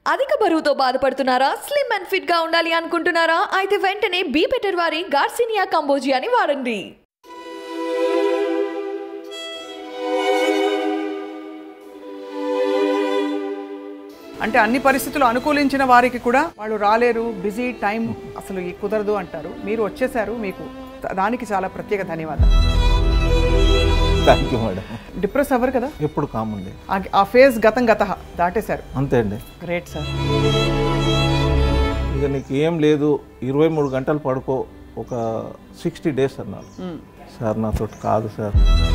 అధిక బరువుతో బాధపడుతున్నారా స్లిమ్ అండ్ ఫిట్ గా ఉండాలి అనుకుంటున్నారా అయితే వెంటనే బీ బెటర్ వారి గార్సినియా కంబోజియాని వాడండి అంటే అన్ని పరిస్థితులు అనుకూలించిన వారికి కూడా వాళ్ళు రాలేరు బిజీ టైం అసలు ఈ కుదరదు అంటారు మీరు వచ్చేసారు మీకు ద- దానికి చాలా ప్రత్యేక ధన్యవాదాలు థ్యాంక్ యూ మేడం డిప్రెస్ అవ్వరు కదా ఎప్పుడు కామండి ఆ- ఆ ఫేజ్ గతం గత దాటేశారు అంతే అండి గ్రేట్ సార్ ఇక నీకు ఏం లేదు ఇరవై మూడు గంటలు పడుకో ఒక సిక్స్టీ డేస్ అన్నారు సార్ నాతో కాదు సార్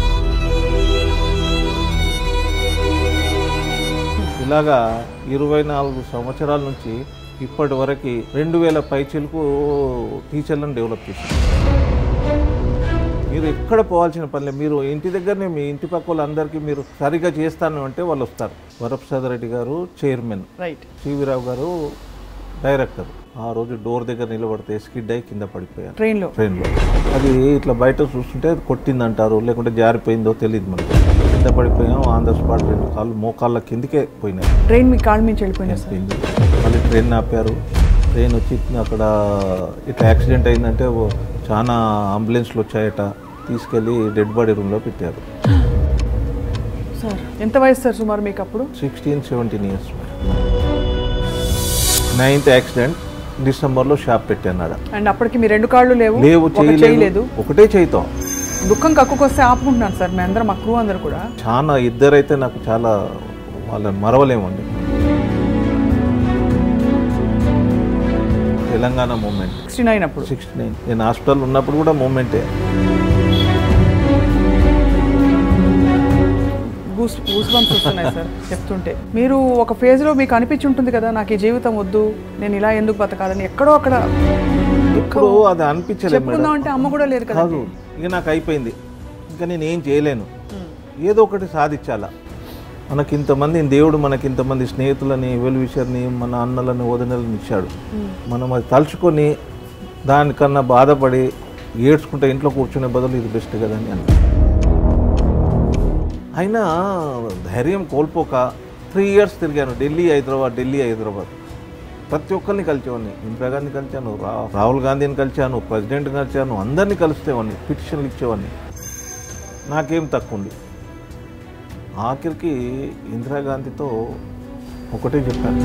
ఇలాగా ఇరవై నాలుగు సంవత్సరాల నుంచి ఇప్పటి వరకు రెండు వేల పైచీలకు టీచర్లను డెవలప్ చేశారు మీరు ఎక్కడ పోవాల్సిన పని లేదు మీరు ఇంటి దగ్గరనే మీ ఇంటి పక్క వాళ్ళందరికీ మీరు సరిగా చేస్తాను అంటే వాళ్ళు వస్తారు వరప్రసాద్ రెడ్డి గారు చైర్మన్ రైట్ సివిరావు గారు డైరెక్టర్ ఆ రోజు డోర్ దగ్గర నిలబడితే స్కిడ్ అయి కింద పడిపోయారు ట్రైన్లో ట్రైన్లో అది ఇట్లా బయట చూస్తుంటే అది కొట్టిందంటారు లేకుంటే జారిపోయిందో తెలియదు మనకి కింద పడిపోయాం ఆన్ ద స్పాట్ రెండు కాళ్ళు మోకాళ్ళ కిందకే పోయినాయి ట్రైన్ మీ కాళ్ళ నుంచి వెళ్ళిపోయినా సార్ పోయింది మళ్ళీ ట్రైన్ ఆపారు ట్రైన్ వచ్చి అక్కడ ఇట్లా యాక్సిడెంట్ అయిందంటే ఓ చాలా అంబులెన్స్లు వచ్చాయట తీసుకెళ్ళి డెడ్ బాడీ రూమ్లో పెట్టారు సార్ ఎంత వయసు సార్ సుమారు మీకు అప్పుడు sixteen seventeen years ninth accident డిసెంబర్లో షాప్ పెట్టాను అండ్ అప్పటికి మీ రెండు కాళ్ళు లేవు లేవు ఒక చేయలేదు చేయలేదు ఒకటే చేయితో దుఃఖం కక్కుకొస్తే ఆపుకుంటున్నాను సార్ మీ అందరం మా క్రూ అందరూ కూడా చాలా ఇద్దరైతే నాకు చాలా వాళ్ళని మరవలేమండి తెలంగాణ మూమెంట్ సిక్స్టీ నైన్ అప్పుడు సిక్స్టీ నైన్ నేను హాస్పిటల్ ఉన్నప్పుడు కూడా మూమెంటే గూస్ గూస్ బంప్స్ వస్తున్నాయి సార్ చెప్తుంటే మీరు ఒక ఫేజ్లో మీకు అనిపించి ఉంటుంది కదా నాకు ఈ జీవితం వద్దు నేను ఇలా ఎందుకు బతకాలని ఎక్కడో అక్కడ ఇప్పుడు అది అనిపించలేదు మేడం చెప్పుకుందాం అంటే అమ్మ కూడా లేదు కదా కాదు ఇక నాకు అయిపోయింది ఇంకా నేను ఏం చేయలేను ఏదో ఒకటి సాధించాలా మనకి ఇంతమంది దేవుడు మనకి ఇంతమంది స్నేహితులని వెల్ విషర్ని మన అన్నలని వదినలని ఇచ్చాడు మనం అది తలుచుకొని దానికన్నా బాధపడి ఏడ్చుకుంటే ఇంట్లో కూర్చునే బదులు ఇది బెస్ట్ కదని అన్న అయినా ధైర్యం కోల్పోక త్రీ ఇయర్స్ తిరిగాను ఢిల్లీ హైదరాబాద్ ఢిల్లీ హైదరాబాద్ ప్రతి ఒక్కరిని కలిసేవాడిని ఇందిరా గాంధీ కలిశాను రా రాహుల్ గాంధీని కలిశాను ప్రెసిడెంట్ కలిశాను అందరినీ కలిసేవాడిని పిటిషన్లు ఇచ్చేవాడిని నాకేం తక్కువ ఉంది ఆఖరికి ఇందిరాగాంధీతో ఒకటే చెప్పాను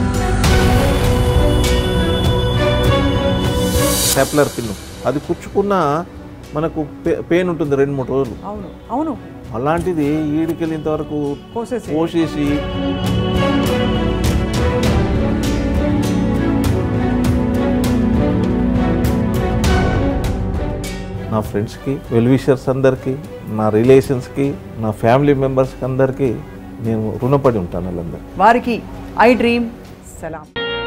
స్టాప్లర్ పిన్ను అది కుచ్చుకున్న మనకు పే- పెయిన్ ఉంటుంది రెండు మూడు రోజులు అవును అవును అలాంటిది ఈడికెళ్ళేంత వరకు కోసేసి పోసేసి నా ఫ్రెండ్స్కి వెల్ విషర్స్ అందరికీ నా రిలేషన్స్కి నా ఫ్యామిలీ మెంబర్స్కి అందరికీ నేను రుణపడి ఉంటాను వాళ్ళందరూ వారికి ఐ డ్రీమ్ సలాం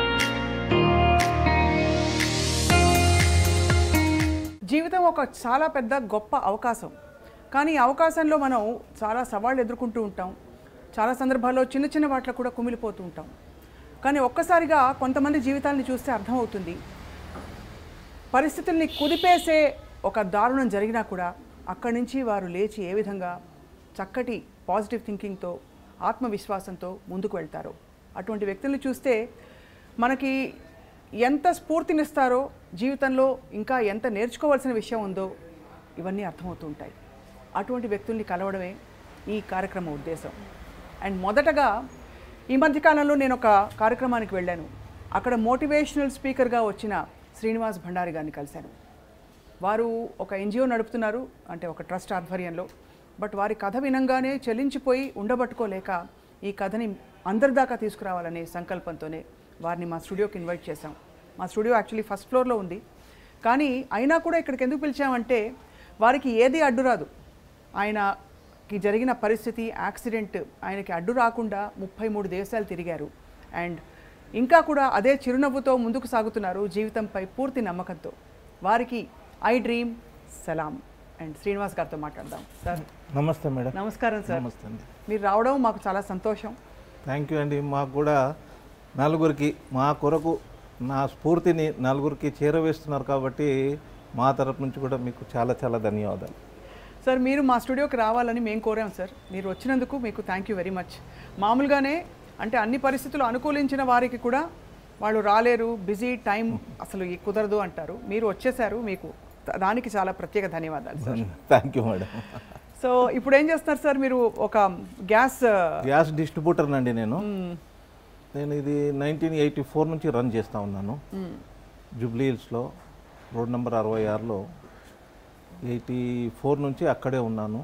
జీవితం ఒక చాలా పెద్ద గొప్ప అవకాశం కానీ ఈ అవకాశంలో మనం చాలా సవాళ్ళు ఎదుర్కొంటూ ఉంటాం చాలా సందర్భాల్లో చిన్న చిన్న వాటిలో కూడా కుమిలిపోతూ ఉంటాం కానీ ఒక్కసారిగా కొంతమంది జీవితాన్ని చూస్తే అర్థమవుతుంది పరిస్థితుల్ని కుదిపేసే ఒక దారుణం జరిగినా కూడా అక్కడి నుంచి వారు లేచి ఏ విధంగా చక్కటి పాజిటివ్ థింకింగ్తో ఆత్మవిశ్వాసంతో ముందుకు వెళ్తారో అటువంటి వ్యక్తుల్ని చూస్తే మనకి ఎంత స్ఫూర్తినిస్తారో జీవితంలో ఇంకా ఎంత నేర్చుకోవాల్సిన విషయం ఉందో ఇవన్నీ అర్థమవుతూ ఉంటాయి అటువంటి వ్యక్తుల్ని కలవడమే ఈ కార్యక్రమం ఉద్దేశం అండ్ మొదటగా ఈ మధ్యకాలంలో నేను ఒక కార్యక్రమానికి వెళ్ళాను అక్కడ మోటివేషనల్ స్పీకర్గా వచ్చిన శ్రీనివాస్ భండారి గారిని కలిశాను వారు ఒక ఎన్జిఓ నడుపుతున్నారు అంటే ఒక ట్రస్ట్ ఆధ్వర్యంలో బట్ వారి కథ వినంగానే చెల్లించిపోయి ఉండబట్టుకోలేక ఈ కథని అందరి దాకా తీసుకురావాలనే సంకల్పంతోనే వారిని మా స్టూడియోకి ఇన్వైట్ చేశాం మా స్టూడియో యాక్చువల్లీ ఫస్ట్ ఫ్లోర్లో ఉంది కానీ అయినా కూడా ఇక్కడికి ఎందుకు పిలిచామంటే వారికి ఏది అడ్డు రాదు ఆయనకి జరిగిన పరిస్థితి యాక్సిడెంట్ ఆయనకి అడ్డు రాకుండా ముప్పై మూడు దేశాలు తిరిగారు అండ్ ఇంకా కూడా అదే చిరునవ్వుతో ముందుకు సాగుతున్నారు జీవితంపై పూర్తి నమ్మకంతో వారికి ఐ డ్రీమ్ సలాం అండ్ శ్రీనివాస్ గారితో మాట్లాడదాం సార్ నమస్తే మేడం నమస్కారం సార్ నమస్తే అండి మీరు రావడం మాకు చాలా సంతోషం థ్యాంక్ యూ అండి మాకు కూడా నలుగురికి మా కొరకు నా స్ఫూర్తిని నలుగురికి చేరవేస్తున్నారు కాబట్టి మా తరపు నుంచి కూడా మీకు చాలా చాలా ధన్యవాదాలు సార్ మీరు మా స్టూడియోకి రావాలని మేము కోరాం సార్ మీరు వచ్చినందుకు మీకు థ్యాంక్ యూ వెరీ మచ్ మామూలుగానే అంటే అన్ని పరిస్థితులు అనుకూలించిన వారికి కూడా వాళ్ళు రాలేరు బిజీ టైం అసలు ఈ కుదరదు అంటారు మీరు వచ్చేసారు మీకు ద- దానికి చాలా ప్రత్యేక ధన్యవాదాలు sir thank you madam so ఇప్పుడు ఏం చేస్తున్నారు సార్ మీరు ఒక గ్యాస్ గ్యాస్ డిస్ట్రిబ్యూటర్ అండి నేను నేను ఇది నైన్టీన్ ఎయిటీ ఫోర్ నుంచి రన్ చేస్తూ ఉన్నాను జూబ్లీ హిల్స్లో రోడ్ నెంబర్ అరవై ఆరులో ఎయిటీ ఫోర్ నుంచి అక్కడే ఉన్నాను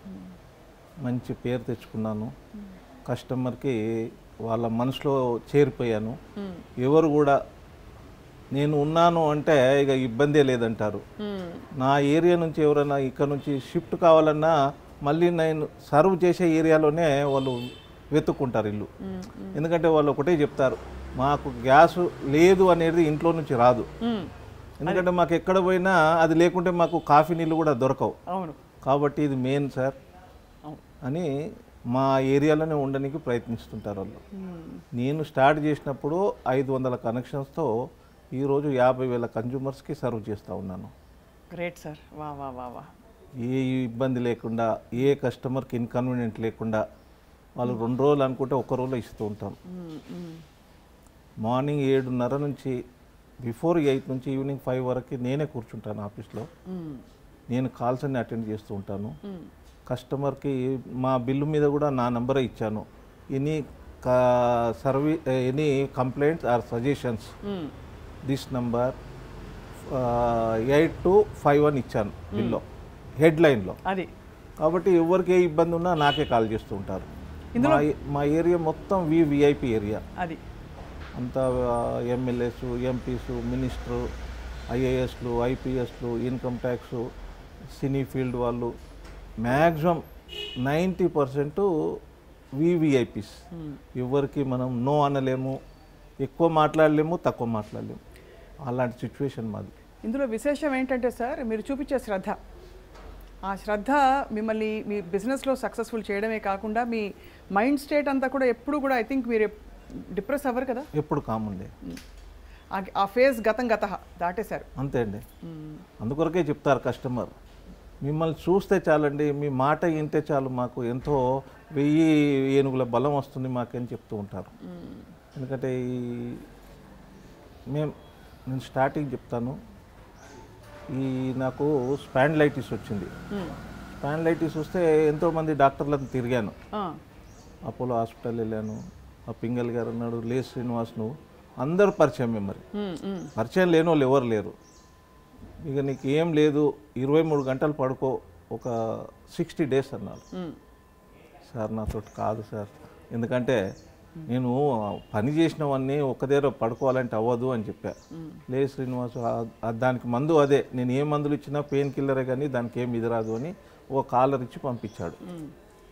మంచి పేరు తెచ్చుకున్నాను కస్టమర్కి వాళ్ళ మనసులో చేరిపోయాను ఎవరు కూడా నేను ఉన్నాను అంటే ఇక ఇబ్బందే లేదంటారు నా ఏరియా నుంచి ఎవరైనా ఇక్కడ నుంచి షిఫ్ట్ కావాలన్నా మళ్ళీ నేను సర్వ్ చేసే ఏరియాలోనే వాళ్ళు వెతుక్కుంటారు ఇల్లు ఎందుకంటే వాళ్ళు ఒకటే చెప్తారు మాకు గ్యాస్ లేదు అనేది ఇంట్లో నుంచి రాదు ఎందుకంటే మాకు ఎక్కడ పోయినా అది లేకుంటే మాకు కాఫీ నీళ్ళు కూడా దొరకవు అవును కాబట్టి ఇది మెయిన్ సార్ అవును అని మా ఏరియాలోనే ఉండడానికి ప్రయత్నిస్తుంటారు వాళ్ళు నేను స్టార్ట్ చేసినప్పుడు ఐదు వందల కనెక్షన్స్తో ఈరోజు యాభై వేల కన్జ్యూమర్స్కి సర్వ్ చేస్తూ ఉన్నాను గ్రేట్ సార్ వా వా వా వా ఏ ఇబ్బంది లేకుండా ఏ కస్టమర్కి ఇన్కన్వీనియంట్ లేకుండా వాళ్ళు రెండు రోజులు అనుకుంటే ఒక రోజులో ఇస్తూ ఉంటాం మార్నింగ్ ఏడున్నర నుంచి బిఫోర్ ఎయిట్ నుంచి ఈవినింగ్ ఫైవ్ వరకు నేనే కూర్చుంటాను ఆఫీస్లో నేను కాల్స్ అన్ని అటెండ్ చేస్తూ ఉంటాను కస్టమర్కి మా బిల్లు మీద కూడా నా నంబరే ఇచ్చాను any service any complaints or suggestions this number eight two five అని ఇచ్చాను బిల్లో హెడ్ లైన్లో అది కాబట్టి ఎవరికి ఏ ఇబ్బంది ఉన్నా నాకే కాల్ చేస్తూ ఉంటారు మా మా ఏరియా మొత్తం వి విఐపి ఏరియా అది అంతా ఎమ్మెల్యేస్ ఎంపీస్ మినిస్టర్ ఐఏఎస్లు ఐపీఎస్లు ఇన్కమ్ ట్యాక్స్ సినీ ఫీల్డ్ వాళ్ళు మ్యాక్సిమం నైంటీ పర్సెంట్ వివిఐపీస్ ఎవరికి మనం నో అనలేము ఎక్కువ మాట్లాడలేము తక్కువ మాట్లాడలేము అలాంటి సిచ్యువేషన్ మాది ఇందులో విశేషం ఏంటంటే సార్ మీరు చూపించే శ్రద్ధ ఆ శ్రద్ధ మిమ్మల్ని మీ బిజినెస్లో సక్సెస్ఫుల్ చేయడమే కాకుండా మీ మైండ్ స్టేట్ అంతా కూడా ఎప్పుడు కూడా ఐ థింక్ మీరు డిప్రెస్ అవ్వరు కదా ఎప్పుడు కాముండే ఆ- ఆ ఫేజ్ గతం గత దాటేశారు అంతే అండి అందుకొరకే చెప్తారు కస్టమర్ మిమ్మల్ని చూస్తే చాలండి మీ మాట వింటే చాలు మాకు ఎంతో వెయ్యి ఏనుగుల బలం వస్తుంది మాకని చెప్తూ ఉంటారు ఎందుకంటే ఈ మేము నేను స్టార్టింగ్ చెప్తాను ఈ నాకు స్పాండ్లైటిస్ వచ్చింది స్పాండ్లైటిస్ వస్తే ఎంతోమంది డాక్టర్లను తిరిగాను ఆ, అపోలో హాస్పిటల్ వెళ్ళాను ఆ పింగల్ గారు అన్నాడు లే శ్రీనివాస్ నువ్వు అందరు పరిచయం మరి ఉమ్, ఉమ్, పరిచయం లేని వాళ్ళు ఎవరు లేరు ఇక నీకు ఏం లేదు ఇరవై మూడు గంటలు పడుకో ఒక సిక్స్టీ డేస్ అన్నారు ఉమ్, సార్ నాతో కాదు సార్ ఎందుకంటే నేను పని చేసినవన్నీ ఒక దగ్గర పడుకోవాలంటే అవ్వదు అని చెప్పా లే శ్రీనివాస్ ఆ- ఆ దానికి మందు అదే నేను ఏ మందులు ఇచ్చినా పెయిన్ కిల్లరే కానీ దానికి ఏం ఇది రాదు అని ఒక కాలర్ ఇచ్చి పంపించాడు ఉమ్,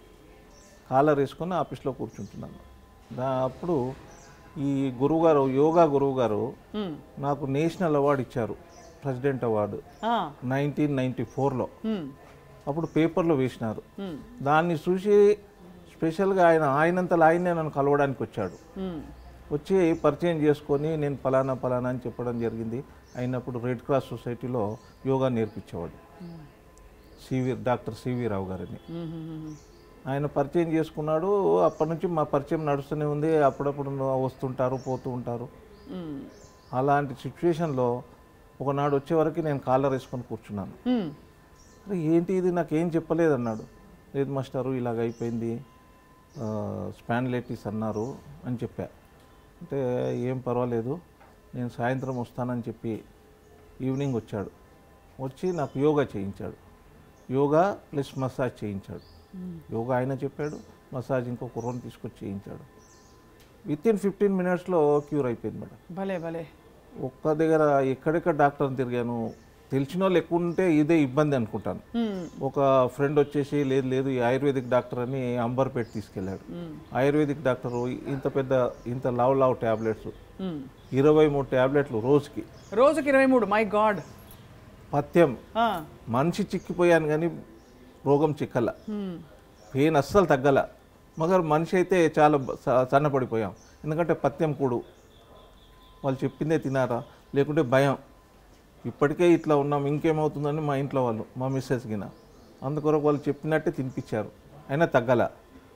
కాలర్ వేసుకొని ఆఫీస్లో కూర్చుంటున్నాను దా అప్పుడు ఈ గురువుగారు యోగా గురువుగారు ఉమ్, నాకు నేషనల్ అవార్డు ఇచ్చారు ప్రెసిడెంట్ అవార్డు ఆ, నైన్టీన్ నైంటీ ఫోర్లో ఉమ్, అప్పుడు పేపర్లో వేసినారు ఉమ్, దాన్ని చూసి స్పెషల్గా ఆయన ఆయనంతలో ఆయనే నన్ను కలవడానికి వచ్చాడు ఉమ్, వచ్చి పరిచయం చేసుకొని నేను ఫలానా ఫలానా అని చెప్పడం జరిగింది అయినప్పుడు రెడ్ క్రాస్ సొసైటీలో యోగా నేర్పించేవాడు సివి డాక్టర్ సివి రావు గారిని ఉమ్, ఉమ్, ఆయన పరిచయం చేసుకున్నాడు అప్పటి నుంచి మా పరిచయం నడుస్తూనే ఉంది అప్పుడప్పుడు వస్తుంటారు పోతూ ఉంటారు ఉమ్, అలాంటి సిచ్యువేషన్లో ఒకనాడు వచ్చే వరకు నేను కాలర్ వేసుకొని కూర్చున్నాను ఉమ్, అరే ఏంటి ఇది నాకేం చెప్పలేదు అన్నాడు లేదు మాస్టారు ఇలాగ అయిపోయింది స్పాన్లైటిస్ అన్నారు అని చెప్పా అంటే ఏం పర్వాలేదు నేను సాయంత్రం వస్తానని చెప్పి ఈవినింగ్ వచ్చాడు వచ్చి నాకు యోగా చేయించాడు యోగా ప్లస్ మసాజ్ చేయించాడు యోగా ఆయన చెప్పాడు మసాజ్ ఇంకో కుర్రని తీసుకొచ్చి చేయించాడు విత్ ఇన్ ఫిఫ్టీన్ మినిట్స్లో క్యూర్ అయిపోయింది మేడం భలే భలే ఒక్క దగ్గర ఎక్కడెక్కడ డాక్టర్ని తిరిగాను తెలిసిన వాళ్ళు ఎక్కువ ఉంటే ఇదే ఇబ్బంది అనుకుంటాను ఉమ్, ఒక ఫ్రెండ్ వచ్చేసి లేదు లేదు ఈ ఆయుర్వేదిక్ డాక్టర్ అని అంబర్పేట తీసుకెళ్ళాడు ఆయుర్వేదిక్ డాక్టర్ ఇంత పెద్ద ఇంత లావ్ లావ్ ట్యాబ్లెట్స్ ఉమ్. ఇరవై మూడు ట్యాబ్లెట్లు రోజుకి రోజుకి ఇరవై మూడు మై గాడ్ పథ్యం మనిషి చిక్కిపోయాను కానీ రోగం చిక్కల పెయిన్ అస్సలు తగ్గల మగర్ మనిషి అయితే చాలా బ- స- సన్నపడిపోయాం ఎందుకంటే పథ్యం కూడు వాళ్ళు చెప్పిందే తినారా లేకుంటే భయం ఇప్పటికే ఇట్లా ఉన్నాం ఇంకేమవుతుందని మా ఇంట్లో వాళ్ళు మా మిస్సెస్ గిన అందుకొరకు వాళ్ళు చెప్పినట్టే తినిపించారు అయినా తగ్గల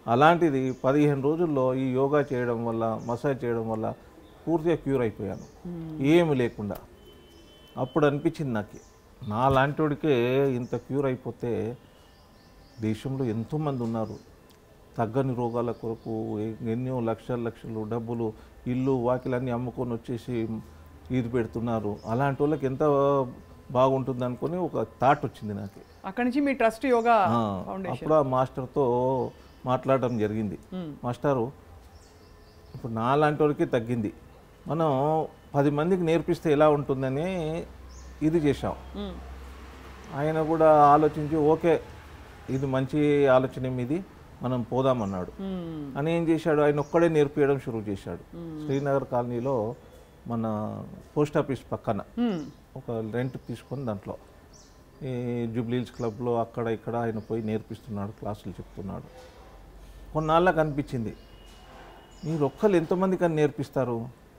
అలాంటిది పదిహేను రోజుల్లో ఈ యోగా చేయడం వల్ల మసాజ్ చేయడం వల్ల పూర్తిగా క్యూర్ అయిపోయాను ఏమి లేకుండా అప్పుడు అనిపించింది నాకు నా లాంటివాడికే ఇంత క్యూర్ అయిపోతే దేశంలో ఎంతోమంది ఉన్నారు తగ్గని రోగాల కొరకు ఎ- ఎన్నో లక్షల లక్షలు డబ్బులు ఇల్లు వాకిలన్నీ అమ్ముకొని వచ్చేసి ఇది పెడుతున్నారు అలాంటి వాళ్ళకి ఎంత బాగుంటుంది అనుకొని ఒక థాట్ వచ్చింది నాకు అక్కడి నుంచి మీ ట్రస్ట్ యోగా ఆ, ఫౌండేషన్ అప్పుడు ఆ మాస్టర్తో మాట్లాడడం జరిగింది మాస్టారు ఇప్పుడు నా లాంటి వాడికి తగ్గింది మనం పది మందికి నేర్పిస్తే ఎలా ఉంటుందని ఇది చేశాం మ్మ్. ఆయన కూడా ఆలోచించి ఓకే ఇది మంచి ఆలోచన మీది మనం పోదామన్నాడు మ్మ్. అని ఏం చేశాడు ఆయన ఒక్కడే నేర్పించడం షురూ చేశాడు శ్రీనగర్ కాలనీలో మన పోస్ట్ ఆఫీస్ పక్కన మ్మ్. ఒక రెంట్ తీసుకొని దాంట్లో ఈ జూబ్లీల్స్ క్లబ్లో అక్కడ ఇక్కడ ఆయన పోయి నేర్పిస్తున్నాడు క్లాసులు చెప్తున్నాడు కొన్నాళ్ళకు అనిపించింది మీరు ఒక్కరు ఎంతమంది కానీ నేర్పిస్తారు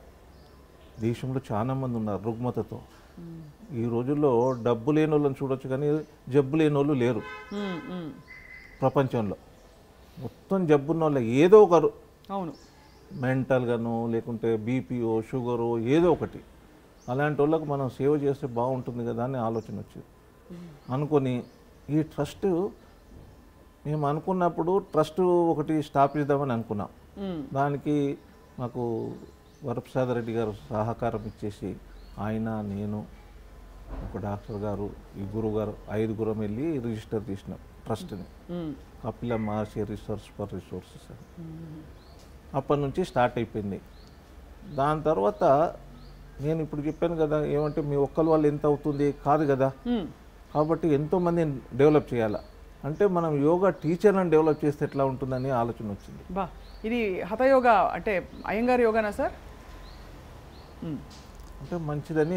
దేశంలో చాలా మంది ఉన్నారు రుగ్మతతో ఈ రోజుల్లో డబ్బు లేని వాళ్ళని చూడొచ్చు కానీ జబ్బు లేని వాళ్ళు లేరు మ్మ్. మ్మ్. ప్రపంచంలో మొత్తం జబ్బున్న వాళ్ళ ఏదో ఒకరు అవును మెంటల్గానో లేకుంటే బీపీఓ షుగరో ఏదో ఒకటి అలాంటి వాళ్ళకి మనం సేవ చేస్తే బాగుంటుంది కదా అని ఆలోచన వచ్చింది అనుకొని ఈ ట్రస్ట్ మేము అనుకున్నప్పుడు ట్రస్ట్ ఒకటి స్థాపిద్దామని అనుకున్నాం మ్మ్. దానికి మాకు వరప్రసాద్ రెడ్డి గారు సహకారం ఇచ్చేసి ఆయన నేను ఒక డాక్టర్ గారు ఈ గురువు గారు ఐదుగురం వెళ్ళి రిజిస్టర్ చేసినాం ట్రస్ట్ని మ్మ్. Kapila Maharshi resource for resources అని అప్పటి నుంచి స్టార్ట్ అయిపోయింది దాని తర్వాత నేను ఇప్పుడు చెప్పాను కదా ఏమంటే మీ ఒక్కరి వాళ్ళు ఎంత అవుతుంది కాదు కదా మ్మ్. కాబట్టి ఎంతోమంది డెవలప్ చేయాలి అంటే మనం యోగా టీచర్లను డెవలప్ చేస్తే ఎట్లా ఉంటుందని ఆలోచన వచ్చింది బా ఇది హఠయోగా అంటే అయ్యంగారి యోగానా సార్ మ్మ్. అంటే మంచిదని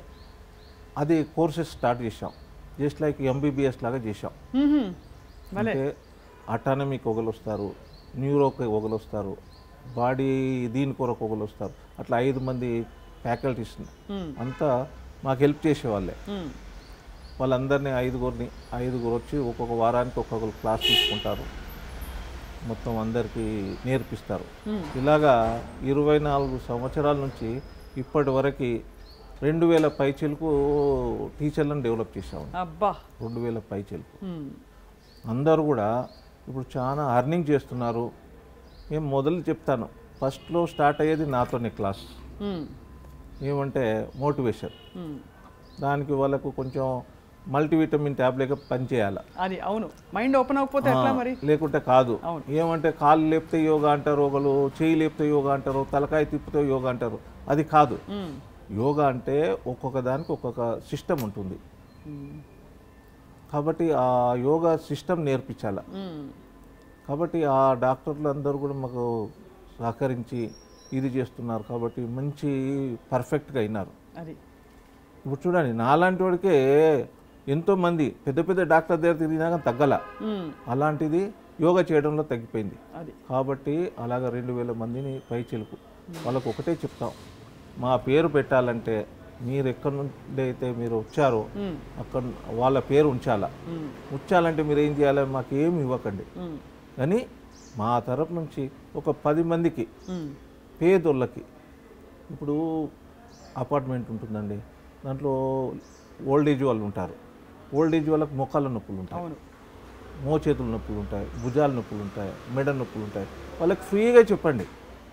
అది కోర్సెస్ స్టార్ట్ చేసాం జస్ట్ లైక్ ఎంబీబీఎస్ లాగా చేసాం మ్మ్. భలే అంటే అటానమీకి ఒకరు వస్తారు న్యూరోకి ఒకరు వస్తారు బాడీ దీని కొరకు ఒకరు వస్తారు అట్లా ఐదు మంది ఫ్యాకల్టీస్ మ్మ్. అంతా మాకు హెల్ప్ చేసేవాళ్ళే మ్మ్. వాళ్ళందరినీ ఐదుగురిని ఐదుగురు వచ్చి ఒక్కొక్క వారానికి ఒక్కొక్కరు క్లాస్ తీసుకుంటారు మొత్తం అందరికీ నేర్పిస్తారు ఇలాగా ఇరవై నాలుగు సంవత్సరాల నుంచి ఇప్పటి వరకు రెండు వేల పైచీలకు టీచర్లను డెవలప్ చేసాము అబ్బా రెండు వేల పైచీలకు మ్మ్. అందరూ కూడా ఇప్పుడు చాలా అర్నింగ్ చేస్తున్నారు మేము మొదలు చెప్తాను ఫస్ట్లో స్టార్ట్ అయ్యేది నాతోనే క్లాస్ మ్మ్. ఏమంటే మోటివేషన్ మ్మ్. దానికి వాళ్ళకు కొంచెం మల్టీవిటమిన్ ట్యాబ్లెట్ పనిచేయాలి అది అవును మైండ్ ఓపెన్ అవ్వకపోతే ఎట్లా మరి లేకుంటే కాదు అవును. ఏమంటే కాళ్ళు లేపితే యోగా అంటారు ఒకరు చేయి లేపితే యోగా అంటారు తలకాయ తిప్పితే యోగా అంటారు అది కాదు మ్మ్. యోగా అంటే ఒక్కొక్క దానికి ఒక్కొక్క సిస్టమ్ ఉంటుంది మ్మ్. కాబట్టి ఆ యోగా సిస్టమ్ నేర్పించాలి మ్మ్. కాబట్టి ఆ డాక్టర్లు అందరూ కూడా మాకు సహకరించి ఇది చేస్తున్నారు కాబట్టి మంచి పర్ఫెక్ట్గా అయినారు అది ఇప్పుడు చూడండి నాలాంటి వాడికే ఎంతోమంది పెద్ద పెద్ద డాక్టర్ దగ్గర తిరిగినా కానీ తగ్గల మ్మ్. అలాంటిది యోగా చేయడంలో తగ్గిపోయింది అది కాబట్టి అలాగ రెండు వేల మందిని పై చిలుకు వాళ్ళకు ఒకటే చెప్తాం మా పేరు పెట్టాలంటే మీరు ఎక్కడి నుండి అయితే మీరు వచ్చారో మ్మ్. అక్కడ వాళ్ళ పేరు ఉంచాలా మ్మ్. ఉంచాలంటే మీరు ఏం చేయాలి మాకు ఏమి ఇవ్వకండి మ్మ్. కానీ మా తరపు నుంచి ఒక పది మందికి మ్మ్. పేదోళ్ళకి ఇప్పుడు అపార్ట్మెంట్ ఉంటుందండి దాంట్లో ఓల్డ్ ఏజ్ వాళ్ళు ఉంటారు ఓల్డ్ ఏజ్ వాళ్ళకి మొక్కల నొప్పులు ఉంటాయి అవును మోచేతుల నొప్పులు ఉంటాయి భుజాల నొప్పులు ఉంటాయి మెడ నొప్పులు ఉంటాయి వాళ్ళకి ఫ్రీగా చెప్పండి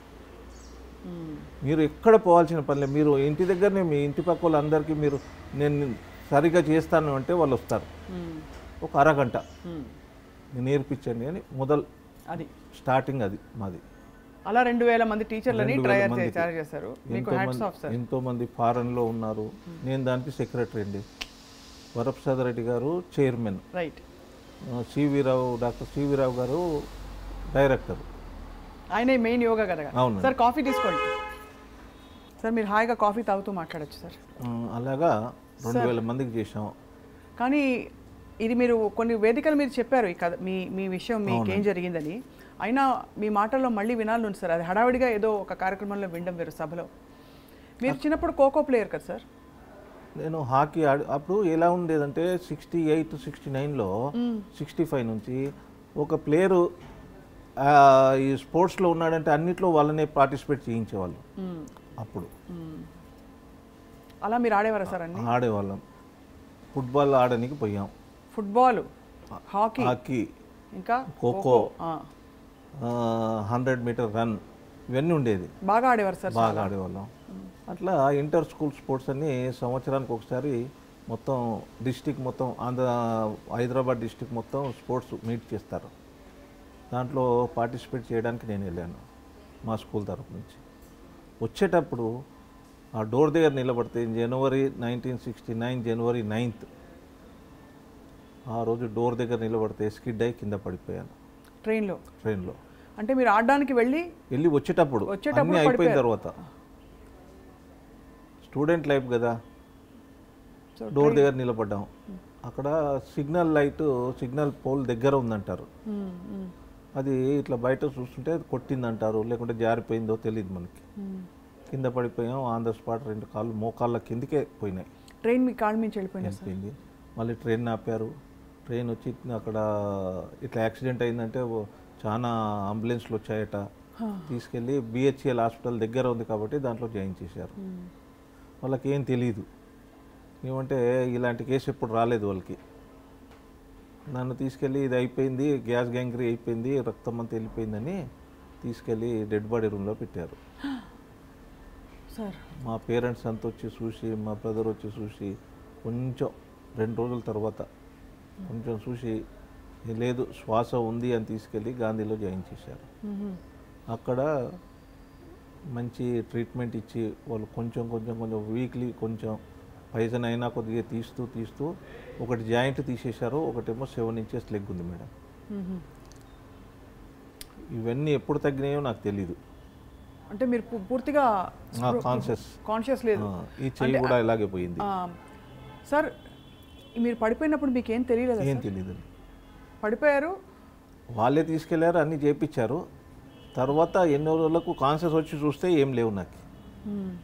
మ్మ్. మీరు ఎక్కడ పోవాల్సిన పనిలే మీరు ఇంటి దగ్గరనే మీ ఇంటి పక్క వాళ్ళందరికీ మీరు నేను సరిగా చేస్తాను అంటే వాళ్ళు వస్తారు మ్మ్. ఒక అరగంట మ్మ్. నేను నేర్పించండి అని మొదలు అది స్టార్టింగ్ అది మాది అలా రెండు వేల మంది టీచర్లని రెండు వేల ట్రయర్ మందికి. తయారు చేశారు మీకు ఎంతో హ్యాట్స్ మంది ఆఫ్ సార్ ఎంతో మంది ఫారెన్లో ఉన్నారు నేను దానికి సెక్రటరీ అండి వరప్రసాద్ రెడ్డి గారు చైర్మన్ రైట్ సివిరావు డాక్టర్ సివిరావు గారు డైరెక్టర్ ఆయనే మెయిన్ యోగా కదా అవును. సార్ కాఫీ తీసుకోండి సార్ మీరు హాయిగా కాఫీ తాగుతూ మాట్లాడొచ్చు సార్ అలాగా రెండు వేల మందికి చేసాం కానీ ఇది మీరు కొన్ని వేదికలు మీరు చెప్పారు ఈ కథ మీ మీ విషయం మీకేం జరిగిందని అయినా మీ మాటల్లో మళ్ళీ వినాలి ఉంది సార్ అది హడావిడిగా ఏదో ఒక కార్యక్రమంలో వినడం వేరు సభలో మీరు చిన్నప్పుడు ఖోఖో ప్లేయర్ కదా సార్ నేను హాకీ ఆడి అప్పుడు ఎలా ఉండేదంటే సిక్స్టీ ఎయిట్ సిక్స్టీ నైన్లో సిక్స్టీ ఫైవ్ నుంచి ఒక ప్లేయరు ఆ, ఈ స్పోర్ట్స్లో ఉన్నాడంటే అన్నిట్లో వాళ్ళనే పార్టిసిపేట్ చేయించేవాళ్ళు మ్మ్. అప్పుడు మ్మ్. అలా మీరు ఆడేవారా సార్ అన్ని ఆడేవాళ్ళం ఫుట్బాల్ ఆడడానికి పోయాం ఫుట్బాల్ హాకీ హాకీ ఇంకా ఖోఖో ఆ. హండ్రెడ్ మీటర్ రన్ ఇవన్నీ ఉండేది బాగా ఆడేవారు సార్ బాగా ఆడేవాళ్ళం అట్లా ఇంటర్ స్కూల్ స్పోర్ట్స్ అన్ని సంవత్సరానికి ఒకసారి మొత్తం డిస్టిక్ మొత్తం ఆంధ్ర హైదరాబాద్ డిస్టిక్ మొత్తం స్పోర్ట్స్ మీట్ చేస్తారు దాంట్లో పార్టిసిపేట్ చేయడానికి నేను వెళ్ళాను మా స్కూల్ తరపు నుంచి వచ్చేటప్పుడు ఆ డోర్ దగ్గర నిలబడితే జనవరి నైన్టీన్ సిక్స్టీ నైన్ జనవరి నైన్త్ ఆ రోజు డోర్ దగ్గర నిలబడితే స్కిడ్ అయి కింద పడిపోయాను ట్రైన్లో ట్రైన్లో అంటే మీరు ఆడడానికి వెళ్ళి వెళ్ళి వచ్చేటప్పుడు వచ్చేటప్పుడు అన్నీ అయిపోయిన పడిపోయారు. తర్వాత స్టూడెంట్ లైఫ్ కదా సో డోర్ దగ్గర నిలబడ్డాం అక్కడ సిగ్నల్ లైట్ సిగ్నల్ పోల్ దగ్గర ఉందంటారు మ్మ్, మ్మ్, అది ఇట్లా బయట చూస్తుంటే అది కొట్టిందంటారు లేకుంటే జారిపోయిందో తెలియదు మనకి మ్మ్. కింద పడిపోయాం ఆన్ ద స్పాట్ రెండు కాళ్ళు మోకాళ్ళ కిందకే పోయినాయి ట్రైన్ మీ కాళ్ళ నుంచి వెళ్ళిపోయింది సార్ వెళ్ళిపోయింది మళ్ళీ ట్రైన్ ఆపారు ట్రైన్ వచ్చి అక్కడ ఇట్లా యాక్సిడెంట్ అయిందంటే ఓ చాలా అంబులెన్స్లు వచ్చాయట తీసుకెళ్ళి బిహెచ్ఎల్ హాస్పిటల్ దగ్గర ఉంది కాబట్టి దాంట్లో జాయిన్ చేశారు మ్మ్. వాళ్ళకి ఏం తెలియదు ఏమంటే ఇలాంటి కేసు ఎప్పుడు రాలేదు వాళ్ళకి నన్ను తీసుకెళ్ళి ఇది అయిపోయింది గ్యాస్ గ్యాంగ్రీ అయిపోయింది రక్తం అంతా వెళ్ళిపోయిందని తీసుకెళ్ళి డెడ్ బాడీ రూమ్లో పెట్టారు సార్ మా పేరెంట్స్ అంతా వచ్చి చూసి మా బ్రదర్ వచ్చి చూసి కొంచెం రెండు రోజుల తర్వాత కొంచెం చూసి "ఏ లేదు శ్వాస ఉంది అని తీసుకెళ్ళి గాంధీలో జాయిన్ చేశారు మ్మ్. అక్కడ మంచి ట్రీట్మెంట్ ఇచ్చి వాళ్ళు కొంచెం కొంచెం కొంచెం వీక్లీ కొంచెం పైజన్ అయినా కొద్దిగా తీస్తూ తీస్తూ ఒకటి జాయింట్ తీసేశారు ఒకటేమో సెవెన్ ఇంచెస్ లెగ్ ఉంది మేడం మ్మ్. ఇవన్నీ ఎప్పుడు తగ్గినాయో నాకు తెలీదు అంటే మీరు పూ- పూర్తిగా కాన్షియస్ కాన్షియస్ లేదు ఈ చెయ్యి కూడా ఇలాగే పోయింది ఆ, సార్ మీరు పడిపోయినప్పుడు మీకు ఏం తెలియలేదు ఏం తెలీదు పడిపోయారు వాళ్ళే తీసుకెళ్లారు అన్నీ చేపించారు తర్వాత ఎన్నో రోజులకు కాన్షియస్ వచ్చి చూస్తే ఏం లేవు నాకు మ్మ్.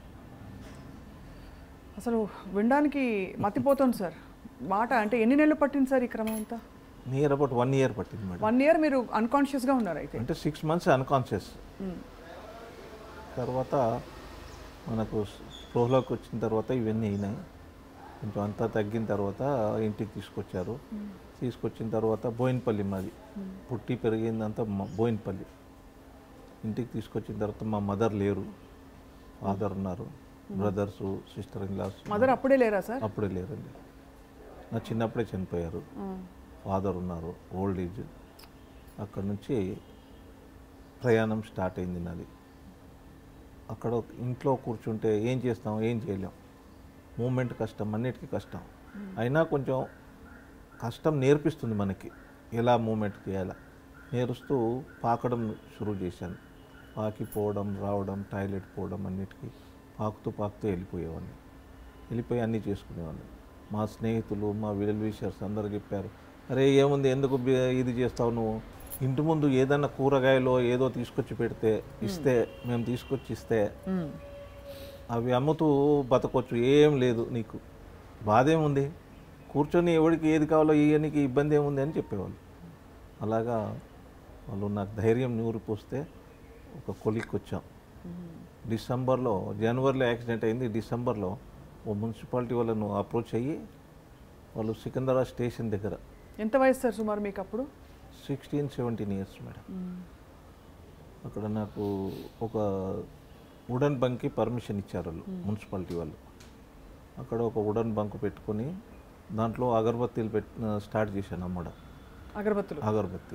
అసలు వినడానికి మతిపోతుంది సార్ మాట అంటే ఎన్ని నెలలు పట్టింది సార్ ఈ క్రమం అంతా నియర్ అబౌట్ వన్ ఇయర్ పట్టింది మేడం వన్ ఇయర్ మీరు అన్కాన్షియస్గా ఉన్నారు అయితే అంటే సిక్స్ మంత్స్ అన్కాన్షియస్ మ్మ్. తర్వాత మనకు స్పృహలోకి వచ్చిన తర్వాత ఇవన్నీ అయినాయి కొంచెం అంతా తగ్గిన తర్వాత ఇంటికి తీసుకొచ్చారు తీసుకొచ్చిన తర్వాత బోయినపల్లి మాది పుట్టి పెరిగిందంతా మ- బోయినపల్లి ఇంటికి తీసుకొచ్చిన తర్వాత మా మదర్ లేరు ఫాదర్ ఉన్నారు brothers sister in laws mother అప్పుడే లేరా సార్ అప్పుడే లేరండి నా చిన్నప్పుడే చనిపోయారు ఫాదర్ ఉన్నారు ఓల్డ్ ఏజ్ అక్కడ నుంచి ప్రయాణం స్టార్ట్ అయింది నాది అక్కడ ఒక ఇంట్లో కూర్చుంటే ఏం చేస్తాం ఏం చేయలేం మూమెంట్ కష్టం అన్నిటికీ కష్టం అయినా కొంచెం కష్టం నేర్పిస్తుంది మనకి ఎలా మూమెంట్ చేయాలా నేర్స్తూ పాకడం షురూ చేశాను పాకిపోవడం రావడం టాయిలెట్ పోవడం అన్నిటికీ పాకుతూ పాకుతూ వెళ్ళిపోయేవాడిని వెళ్ళిపోయి అన్నీ చేసుకునేవాడిని మా స్నేహితులు మా వెల్ విషర్స్ అందరూ చెప్పారు అరే ఏముంది ఎందుకు బి- ఇది చేస్తావు నువ్వు ఇంటి ముందు ఏదన్నా కూరగాయలో ఏదో తీసుకొచ్చి పెడితే ఇస్తే మేము తీసుకొచ్చి ఇస్తే మ్మ్. అవి అమ్ముతూ బతకొచ్చు ఏం లేదు నీకు బాధ ఏముంది కూర్చొని ఎవరికి ఏది కావాలో ఇవన్నీ ఇబ్బంది ఏముంది అని చెప్పేవాళ్ళు అలాగా వాళ్ళు నాకు ధైర్యం నూరిపోస్తే ఒక కొలిక్కి వచ్చాం డిసెంబర్లో జనవరిలో యాక్సిడెంట్ అయింది డిసెంబర్లో ఓ మున్సిపాలిటీ వాళ్ళను అప్రోచ్ అయ్యి వాళ్ళు సికింద్రాబాద్ స్టేషన్ దగ్గర ఎంత వయసు సార్ సుమారు మీకు అప్పుడు సిక్స్టీన్ సెవెంటీన్ ఇయర్స్ మేడం అక్కడ నాకు ఒక వుడన్ బంక్కి పర్మిషన్ ఇచ్చారు వాళ్ళు మున్సిపాలిటీ వాళ్ళు అక్కడ ఒక వుడన్ బంక్ పెట్టుకొని దాంట్లో అగరబత్తీలు పెట్ స్టార్ట్ చేశాను అమ్మడం అగరబత్తులు అగరబత్తి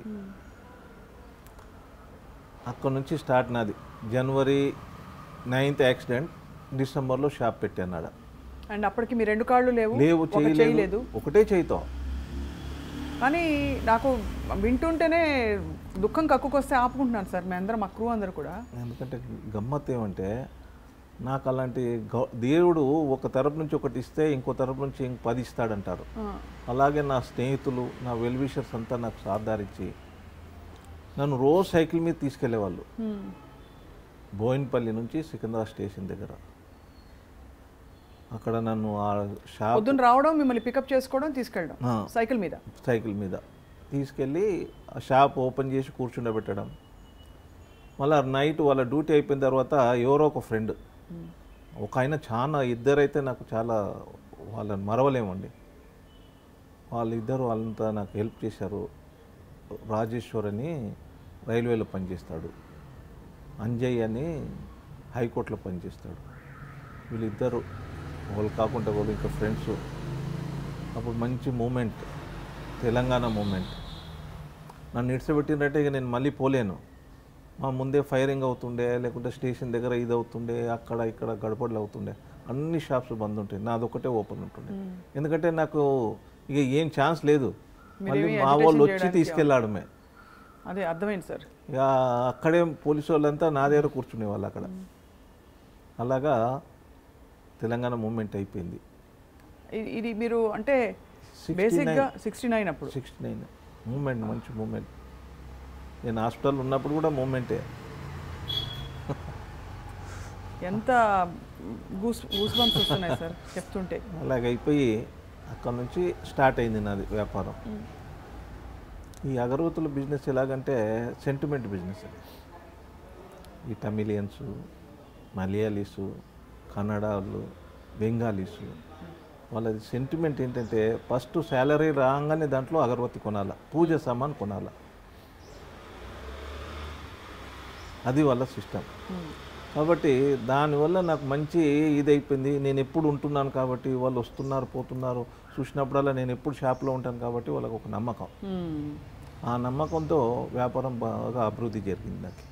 అక్కడ నుంచి స్టార్ట్ నాది జనవరి నైన్త్ యాక్సిడెంట్ డిసెంబర్లో షాప్ పెట్టాను ఆడ అండ్ అప్పటికి మీ రెండు కాళ్ళు లేవు లేవు ఒక చెయ్యి చేయలేదు లేదు ఒకటే చేయితో కానీ నాకు వింటుంటేనే దుఃఖం కక్కుకొస్తే ఆపుకుంటున్నాను సార్ మీ అందరం మా క్రూ అందరు కూడా ఎందుకంటే గమ్మత్ ఏమంటే నాకు అలాంటి గౌ- దేవుడు ఒక తరపు నుంచి ఒకటి ఇస్తే ఇంకో తరపు నుంచి ఇంక పది ఇస్తాడంటారు ఆ, అలాగే నా స్నేహితులు నా వెల్ విషర్స్ అంతా నాకు సాధారించి నన్ను రోజు సైకిల్ మీద తీసుకెళ్లేవాళ్ళు హ్మ్. బోయిన్పల్లి నుంచి సికింద్రాబాద్ స్టేషన్ దగ్గర అక్కడ నన్ను ఆ షాప్ పొద్దున్న రావడం మిమ్మల్ని పికప్ చేసుకోవడం తీసుకెళ్ళడం ఆ. సైకిల్ మీద సైకిల్ మీద తీసుకెళ్ళి ఆ షాప్ ఓపెన్ చేసి కూర్చుండబెట్టడం మళ్ళీ నైట్ వాళ్ళ డ్యూటీ అయిపోయిన తర్వాత ఎవరో ఒక ఫ్రెండ్ ఒక ఆయన చాలా ఇద్దరైతే నాకు చాలా వాళ్ళని మరవలేమండి వాళ్ళిద్దరు వాళ్ళంతా నాకు హెల్ప్ చేశారు రాజేశ్వర్ అని రైల్వేలో పనిచేస్తాడు అంజయ్ అని హైకోర్టులో పనిచేస్తాడు వీళ్ళిద్దరు వాళ్ళు కాకుండా వాళ్ళు ఇంకా ఫ్రెండ్స్ అప్పుడు మంచి మూమెంట్ తెలంగాణ మూమెంట్ నన్ను ఇడిచిపెట్టినట్టే ఇక నేను మళ్ళీ పోలేను మా ముందే ఫైరింగ్ అవుతుండే లేకుంటే స్టేషన్ దగ్గర ఇది అవుతుండే అక్కడ ఇక్కడ గడపడలు అవుతుండే అన్ని షాప్స్ బంద్ ఉంటాయి నాదొకటే ఓపెన్ ఉంటుండే ఎందుకంటే నాకు ఇక ఏం ఛాన్స్ లేదు మళ్ళీ మా వాళ్ళు వచ్చి తీసుకెళ్ళాడమే అదే అర్థమైంది సార్ ఇక అక్కడే పోలీసు వాళ్ళంతా నా దగ్గర కూర్చునే వాళ్ళు అక్కడ అలాగా తెలంగాణ మూమెంట్ అయిపోయింది ఇది- ఇది మీరు అంటే బేసిక్గా సిక్స్టీ నైన్ అప్పుడు సిక్స్టీ నైన్ మూమెంట్ మంచి మూమెంట్ నేను హాస్పిటల్ ఉన్నప్పుడు కూడా మూమెంటే ఎంత గూస్ గూస్ బంప్స్ వస్తున్నాయి సార్ చెప్తుంటే అలాగ అయిపోయి అక్కడ నుంచి స్టార్ట్ అయింది నాది వ్యాపారం ఈ అగరవత్తుల బిజినెస్ ఎలాగంటే సెంటిమెంట్ బిజినెస్ అది ఈ తమిలియన్స్ మలయాళీస్ కన్నడాలు బెంగాలీస్ వాళ్ళది సెంటిమెంట్ ఏంటంటే ఫస్ట్ శాలరీ రాగానే దాంట్లో అగరబత్తి కొనాలా పూజ సామాన్ కొనాలా అది వాళ్ళ సిస్టమ్ కాబట్టి దానివల్ల నాకు మంచి ఇది అయిపోయింది నేను ఎప్పుడు ఉంటున్నాను కాబట్టి వాళ్ళు వస్తున్నారు పోతున్నారు చూసినప్పుడల్లా నేను ఎప్పుడు షాప్లో ఉంటాను కాబట్టి వాళ్ళకి ఒక నమ్మకం మ్మ్. ఆ నమ్మకంతో వ్యాపారం బాగా అభివృద్ధి జరిగింది నాకు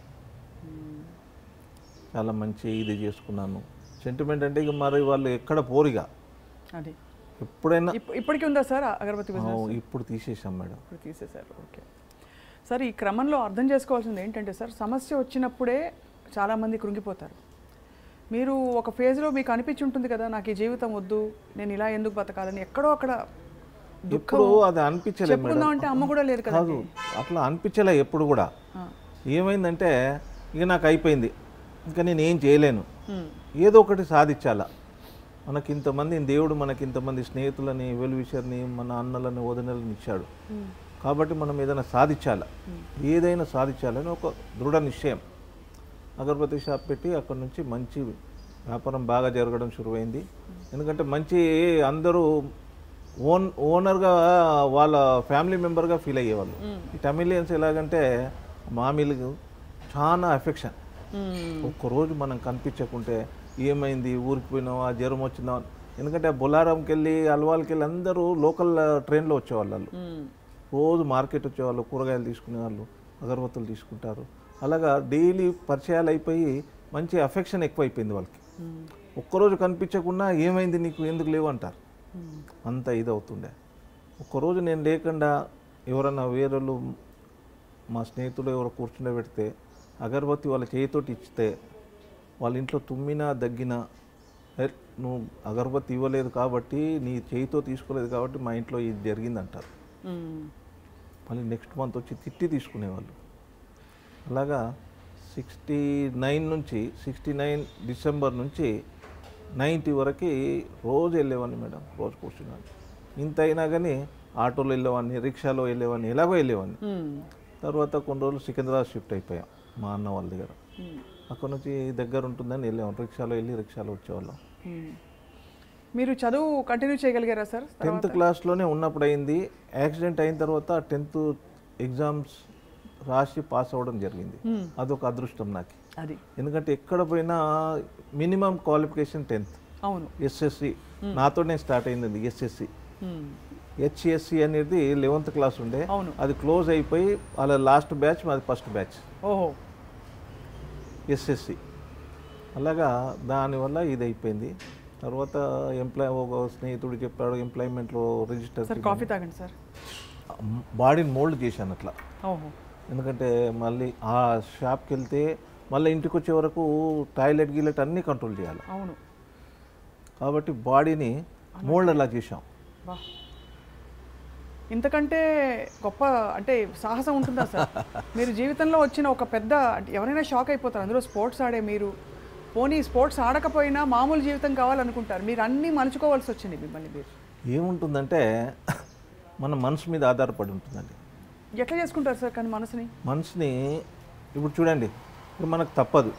చాలా మంచి ఇది చేసుకున్నాను సెంటిమెంట్ అంటే ఇక మరి వాళ్ళు ఎక్కడ పోరిగా అది ఎప్పుడైనా ఇప్- ఇప్పటికీ ఉందా సార్ అగరబత్తి ఆ, బిజినెస్ ఇప్పుడు తీసేసాం మేడం ఇప్పుడు తీసేశారు ఓకే సార్ ఈ క్రమంలో అర్థం చేసుకోవాల్సింది ఏంటంటే సార్ సమస్య వచ్చినప్పుడే చాలామంది కృంగిపోతారు మీరు ఒక ఫేజ్లో మీకు అనిపించి ఉంటుంది కదా నాకు ఈ జీవితం వద్దు నేను ఇలా ఎందుకు బతకాలని ఎక్కడో అక్కడ ఎప్పుడు అది అనిపించలేదు మేడం చెప్పుకుందాం అంటే అమ్మ కూడా లేదు కదా కాదు అట్లా అనిపించలే ఎప్పుడు కూడా ఏమైందంటే ఇక నాకు అయిపోయింది ఇంకా నేను ఏం చేయలేను ఏదో ఒకటి సాధించాలా మనకి ఇంతమంది దేవుడు మనకి ఇంతమంది స్నేహితులని వెలువిషర్ని మన అన్నలని వదినలని ఇచ్చాడు కాబట్టి మనం ఏదైనా సాధించాలా ఏదైనా సాధించాలని ఒక దృఢ నిశ్చయం అగరబత్తి షాప్ పెట్టి అక్కడ నుంచి మంచి వ్యాపారం బాగా జరగడం శురువైంది ఎందుకంటే మంచి అందరూ ఓన్ ఓనర్గా వాళ్ళ ఫ్యామిలీ మెంబర్గా ఫీల్ అయ్యేవాళ్ళు ఈ తమిళియన్స్ ఎలాగంటే మామిలకు చాలా అఫెక్షన్ ఒక్కరోజు మనం కనిపించకుంటే ఏమైంది ఊరికి పోయినావా జ్వరం వచ్చిందా ఎందుకంటే బొలారంకి వెళ్ళి అల్వాల్కి వెళ్ళి అందరూ లోకల్ ట్రైన్లో వచ్చేవాళ్ళు వాళ్ళు రోజు మార్కెట్ వచ్చేవాళ్ళు కూరగాయలు తీసుకునేవాళ్ళు అగరబత్తులు తీసుకుంటారు అలాగా డైలీ పరిచయాలు అయిపోయి మంచి అఫెక్షన్ ఎక్కువైపోయింది వాళ్ళకి ఒక్కరోజు కనిపించకుండా ఏమైంది నీకు ఎందుకు లేవు అంటారు అంత ఇది అవుతుండే ఒక్కరోజు నేను లేకుండా ఎవరన్నా వేరేళ్ళు మా స్నేహితులు ఎవరో కూర్చుండే పెడితే అగరబత్తి వాళ్ళ చేయితోటి ఇచ్చితే వాళ్ళ ఇంట్లో తుమ్మినా దగ్గినా "ఏ, నువ్వు అగరబత్తి ఇవ్వలేదు కాబట్టి నీ చేయితో తీసుకోలేదు కాబట్టి మా ఇంట్లో ఇది జరిగిందంటారు మళ్ళీ నెక్స్ట్ మంత్ వచ్చి తిట్టి తీసుకునేవాళ్ళు అలాగా సిక్స్టీ నైన్ నుంచి సిక్స్టీ నైన్ డిసెంబర్ నుంచి నైంటీ వరకు రోజు వెళ్ళేవాడిని మేడం రోజు కూర్చున్నాను ఇంత అయినా కానీ ఆటోలో వెళ్ళేవాడిని రిక్షాలో వెళ్ళేవాడిని ఎలాగో వెళ్ళేవాడిని తర్వాత కొన్ని రోజులు సికింద్రాబాద్ షిఫ్ట్ అయిపోయాం మా అన్న వాళ్ళ దగ్గర అక్కడ నుంచి దగ్గర ఉంటుందని వెళ్ళేవాళ్ళం రిక్షాలో వెళ్ళి రిక్షాలో వచ్చేవాళ్ళం మీరు చదువు కంటిన్యూ చేయగలిగారా సార్ టెన్త్ క్లాస్లోనే ఉన్నప్పుడు అయింది యాక్సిడెంట్ అయిన తర్వాత టెన్త్ ఎగ్జామ్స్ రాసి పాస్ అవ్వడం జరిగింది అదొక అదృష్టం నాకు అది ఎందుకంటే ఎక్కడ పోయినా మినిమం క్వాలిఫికేషన్ టెన్త్ అవును ఎస్ఎస్సి నాతోనే స్టార్ట్ అయింది ఎస్ఎస్సి మ్మ్. హెచ్ఎస్సి అనేది లెవెంత్ క్లాస్ ఉండే అవును. అది క్లోజ్ అయిపోయి వాళ్ళ లాస్ట్ బ్యాచ్ మాది ఫస్ట్ బ్యాచ్ ఓహో ఎస్ఎస్సి అలాగా దానివల్ల ఇది అయిపోయింది తర్వాత ఎంప్లాయ్ ఒక స్నేహితుడు చెప్పాడు ఎంప్లాయ్మెంట్లో రిజిస్టర్ సార్ కాఫీ తాగండి సార్ బాడీని మోల్డ్ చేశాను అట్లా ఓహో ఎందుకంటే మళ్ళీ ఆ షాప్కి వెళ్తే మళ్ళీ ఇంటికి వచ్చే వరకు టాయిలెట్ గీలెట్ అన్నీ కంట్రోల్ చేయాలి అవును కాబట్టి బాడీని మోల్డ్ అలా చేశాం బా ఇంతకంటే గొప్ప అంటే సాహసం ఉంటుందా సార్ మీరు జీవితంలో వచ్చిన ఒక పెద్ద అంటే ఎవరైనా షాక్ అయిపోతారు అందులో స్పోర్ట్స్ ఆడే మీరు పోనీ స్పోర్ట్స్ ఆడకపోయినా మామూలు జీవితం కావాలనుకుంటారు మీరు అన్నీ మలుచుకోవాల్సి వచ్చింది మిమ్మల్ని మీరు ఏముంటుందంటే మన మనసు మీద ఆధారపడి ఉంటుందండి ఎట్లా చేసుకుంటారు సార్ కానీ మనసుని మనసుని ఇప్పుడు చూడండి ఇప్పుడు మనకు తప్పదు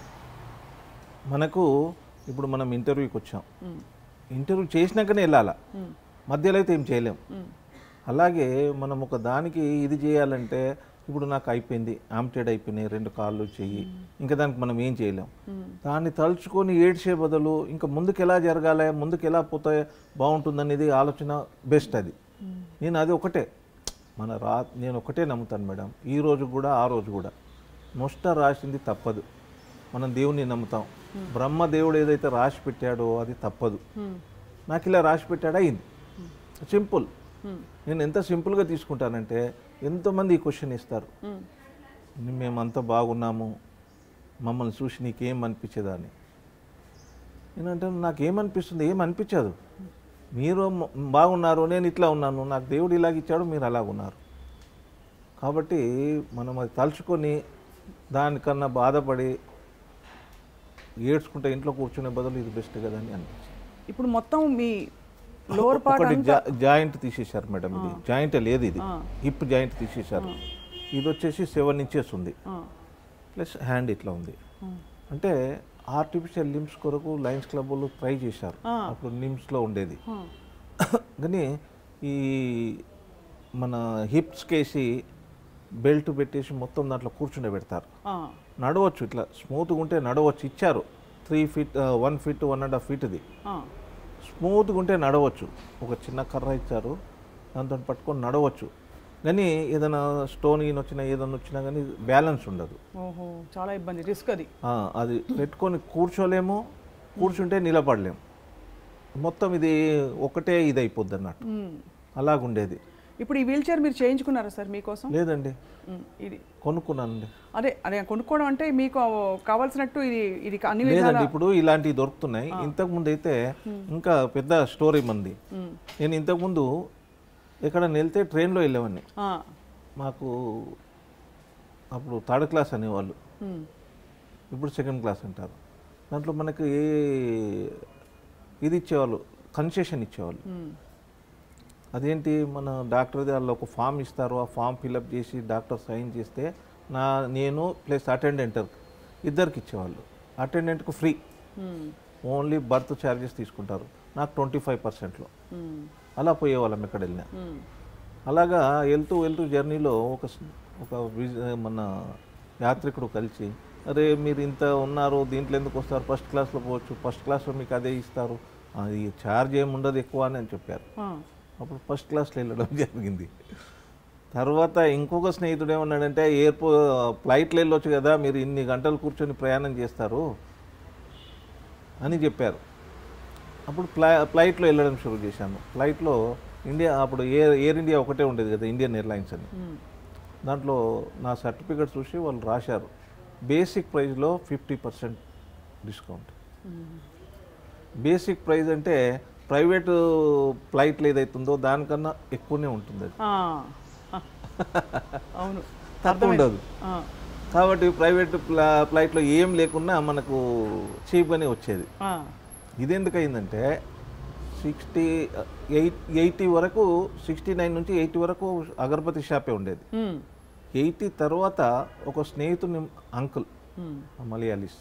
మనకు ఇప్పుడు మనం ఇంటర్వ్యూకి వచ్చాం ఇంటర్వ్యూ చేసినాకనే వెళ్ళాలా మధ్యలో అయితే ఏం చేయలేం అలాగే మనం ఒక దానికి ఇది చేయాలంటే ఇప్పుడు నాకు అయిపోయింది ఆమ్టెడ్ అయిపోయినాయి రెండు కాళ్ళు చెయ్యి ఇంకా దానికి మనం ఏం చేయలేం దాన్ని తలుచుకొని ఏడ్చే బదులు ఇంకా ముందుకు ఎలా జరగాలి ముందుకు ఎలా పోతే బాగుంటుందనేది ఆలోచన బెస్ట్ అది నేను అది ఒకటే మన రా నేను ఒకటే నమ్ముతాను మేడం ఈ రోజు కూడా ఆ రోజు కూడా నొష్ట రాసింది తప్పదు మనం దేవుణ్ణి నమ్ముతాం బ్రహ్మ దేవుడు ఏదైతే రాసి పెట్టాడో అది తప్పదు నాకు ఇలా రాసి పెట్టాడా అయింది సింపుల్ నేను ఎంత సింపుల్గా తీసుకుంటానంటే ఎంతోమంది ఈ క్వశ్చన్ ఇస్తారు మేము అంత బాగున్నాము మమ్మల్ని చూసి నీకేం అనిపించేదా అని నేనంటే నాకేమనిపిస్తుంది ఏం అనిపించదు మీరు మ- బాగున్నారు నేను ఇట్లా ఉన్నాను నాకు దేవుడు ఇలాగ ఇచ్చాడు మీరు అలాగ ఉన్నారు కాబట్టి మనం అది తలుచుకొని దానికన్నా బాధపడి ఏడ్చుకుంటే ఇంట్లో కూర్చునే బదులు ఇది బెస్ట్ కదా అని అనిపించింది ఇప్పుడు మొత్తం మీ లోవర్ పార్ట్ ఒకటి జా- జాయింట్ తీసేశారు మేడం ఇది జాయింట్ లేదు ఇది హిప్ జాయింట్ తీసేశారు ఇది వచ్చేసి సెవెన్ ఇంచెస్ ఉంది ప్లస్ హ్యాండ్ ఇట్లా ఉంది అంటే ఆర్టిఫిషియల్ లిమ్స్ కొరకు లయన్స్ క్లబ్ వాళ్ళు ట్రై చేశారు అప్పుడు నిమ్స్లో ఉండేది కానీ ఈ మన హిప్స్ కేసి బెల్ట్ పెట్టేసి మొత్తం దాంట్లో కూర్చుండే పెడతారు నడవచ్చు ఇట్లా స్మూత్గా ఉంటే నడవచ్చు ఇచ్చారు three feet one feet one and half ఫీట్ది స్మూత్గా ఉంటే నడవచ్చు ఒక చిన్న కర్ర ఇచ్చారు దాంతో పట్టుకొని నడవచ్చు కానీ ఏదైనా స్టోన్ ఈయన వచ్చినా ఏదైనా వచ్చినా కానీ బ్యాలెన్స్ ఉండదు ఓహో చాలా ఇబ్బంది రిస్క్ అది ఆ, అది పెట్టుకొని కూర్చోలేము కూర్చుంటే నిలబడలేము మొత్తం ఇది ఒకటే ఇది అయిపోద్ది అన్నట్టు మ్మ్. అలాగుండేది ఇప్పుడు ఈ వీల్ చైర్ మీరు చేయించుకున్నారా సార్ మీకోసం లేదండి మ్మ్. ఇది కొనుక్కున్నానండి అదే అదే కొనుక్కోవడం అంటే మీకు కావాల్సినట్టు ఇది ఇది అన్ని విధాల లేదండి ఇప్పుడు ఇలాంటివి దొరుకుతున్నాయి ఇంతకు ముందు అయితే ఇంకా పెద్ద స్టోరీ మంది నేను ఇంతకు ముందు ఎక్కడ వెళ్తే ట్రైన్లో వెళ్ళేవాడిని ఆ. మాకు అప్పుడు థర్డ్ క్లాస్ అనేవాళ్ళు మ్మ్. ఇప్పుడు సెకండ్ క్లాస్ అంటారు దాంట్లో మనకి ఏ ఇది ఇచ్చేవాళ్ళు కన్సెషన్ ఇచ్చేవాళ్ళు మ్మ్. అదేంటి మన డాక్టర్ వాళ్ళు ఒక ఫామ్ ఇస్తారు ఆ ఫామ్ ఫిలప్ చేసి డాక్టర్ సైన్ చేస్తే నా నేను ప్లస్ అటెండెంట్ ఇద్దరికి ఇచ్చేవాళ్ళు అటెండెంట్కు ఫ్రీ మ్మ్. ఓన్లీ బర్త్ ఛార్జెస్ తీసుకుంటారు నాకు ట్వంటీ ఫైవ్ పర్సెంట్లో మ్మ్. అలా పోయేవాళ్ళం ఎక్కడ వెళ్ళినా మ్మ్. అలాగా వెళ్తూ వెళ్తూ జర్నీలో ఒక స్- ఒక విజ్- మన యాత్రికుడు కలిసి అరే మీరు ఇంత ఉన్నారు దీంట్లో ఎందుకు వస్తారు ఫస్ట్ క్లాస్లో పోవచ్చు ఫస్ట్ క్లాస్లో మీకు అదే ఇస్తారు అది ఛార్జ్ ఏమి ఉండదు ఎక్కువ అని అని చెప్పారు ఆ. అప్పుడు ఫస్ట్ క్లాస్లో వెళ్ళడం జరిగింది తర్వాత ఇంకొక స్నేహితుడు ఏమన్నాడంటే ఎయిర్పో ఫ్లైట్లో వెళ్ళొచ్చు కదా మీరు ఇన్ని గంటలు కూర్చొని ప్రయాణం చేస్తారు అని చెప్పారు అప్పుడు ఫ్లై ఫ్లైట్లో వెళ్ళడం షురూ చేశాను ఫ్లైట్లో ఇండియా అప్పుడు ఎయిర్ ఎయిర్ ఇండియా ఒకటే ఉండేది కదా ఇండియన్ ఎయిర్లైన్స్ అని మ్మ్. దాంట్లో నా సర్టిఫికేట్ చూసి వాళ్ళు రాశారు బేసిక్ ప్రైస్లో fifty percent discount basic price అంటే ప్రైవేటు ఫ్లైట్లు ఏదైతుందో దానికన్నా ఎక్కువనే ఉంటుంది అది ఆ. ఆ. అవును తక్కువ ఉండదు ఆ. కాబట్టి ప్రైవేట్ ఫ్లా- ఫ్లైట్లో ఏం లేకున్నా మనకు చీప్గానే వచ్చేది ఆ. ఇదెందుకు అయిందంటే సిక్స్టీ ఎయిట్ ఎయిటీ వరకు సిక్స్టీ నైన్ నుంచి ఎయిటీ వరకు అగరబత్తి షాపే ఉండేది మ్మ్. ఎయిటీ తర్వాత ఒక స్నేహితుని అంకుల్ మ్మ్. మలయాళీస్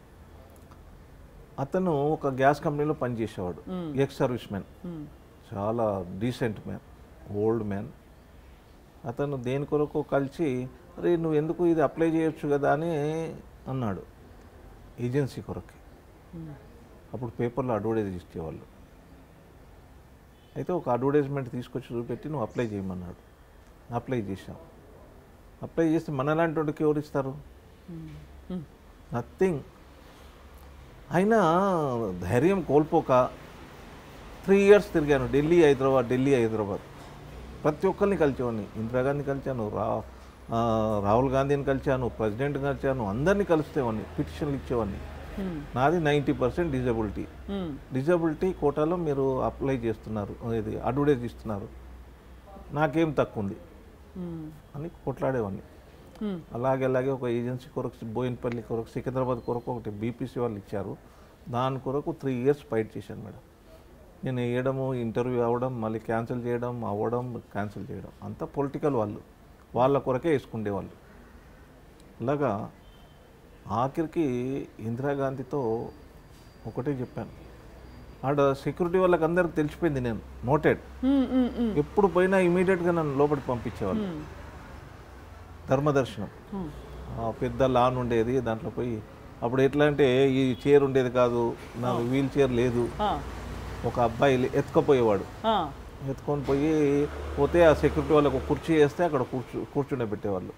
అతను ఒక గ్యాస్ కంపెనీలో పనిచేసేవాడు ఎక్స్ సర్వీస్ మ్యాన్ మ్మ్. చాలా డీసెంట్ మ్యాన్ ఓల్డ్ మ్యాన్ అతను దేని కొరకు కలిసి అరే నువ్వు ఎందుకు ఇది అప్లై చేయొచ్చు కదా అని అన్నాడు ఏజెన్సీ కొరకి అప్పుడు పేపర్లో అడ్వర్టైజ్ ఇచ్చేవాళ్ళు అయితే ఒక అడ్వర్టైజ్మెంట్ తీసుకొచ్చి చూపెట్టి నువ్వు అప్లై చేయమన్నాడు అప్లై చేశాం అప్లై చేస్తే మనలాంటి వాడికి ఎవరు ఇస్తారు మ్మ్. నథింగ్ అయినా ధైర్యం కోల్పోక త్రీ ఇయర్స్ తిరిగాను ఢిల్లీ హైదరాబాద్ ఢిల్లీ హైదరాబాద్ ప్రతి ఒక్కరిని కలిసేవాడిని ఇందిరాగాంధీ కలిశాను రా ఆ, రాహుల్ గాంధీని కలిశాను ప్రెసిడెంట్ కలిశాను అందరినీ కలిస్తేవాడిని పిటిషన్లు ఇచ్చేవాడిని మ్మ్. నాది నైంటీ పర్సెంట్ డిజబిలిటీ మ్మ్. డిజబిలిటీ కోటాలో మీరు అప్లై చేస్తున్నారు ఇది అడ్వర్టైజ్ ఇస్తున్నారు నాకేం తక్కువ ఉంది మ్మ్. అని కొట్లాడేవాడిని మ్మ్. అలాగే అలాగే ఒక ఏజెన్సీ కొరకు బోయినపల్లి కొరకు సికింద్రాబాద్ కొరకు ఒకటి బీపీసీ వాళ్ళు ఇచ్చారు దాని కొరకు త్రీ ఇయర్స్ ఫైట్ చేశాను మేడం నేను వేయడము ఇంటర్వ్యూ అవ్వడం మళ్ళీ క్యాన్సిల్ చేయడం అవ్వడం క్యాన్సిల్ చేయడం అంతా పొలిటికల్ వాళ్ళు వాళ్ళ కొరకే వేసుకుండేవాళ్ళు అలాగా ఆఖరికి ఇందిరాగాంధీతో ఒకటే చెప్పాను ఆడ సెక్యూరిటీ వాళ్ళకి అందరికి తెలిసిపోయింది నేను నోటెడ్ ఉమ్, ఉమ్, ఉమ్, ఎప్పుడు పోయినా ఇమీడియట్గా నన్ను లోపలికి పంపించేవాళ్ళు ఉమ్, ధర్మదర్శనం ఉమ్. ఆ పెద్ద లాన్ ఉండేది దాంట్లో పోయి అప్పుడు ఎట్లా అంటే ఈ చైర్ ఉండేది కాదు నాకు వీల్ చైర్ లేదు ఆ, ఒక అబ్బాయి లే- ఎత్తుకపోయేవాడు ఆ, ఎత్తుకొని పోయి పోతే ఆ సెక్యూరిటీ వాళ్ళకు ఒక కుర్చీ వేస్తే అక్కడ కూర్చు కూర్చుండే పెట్టేవాళ్ళు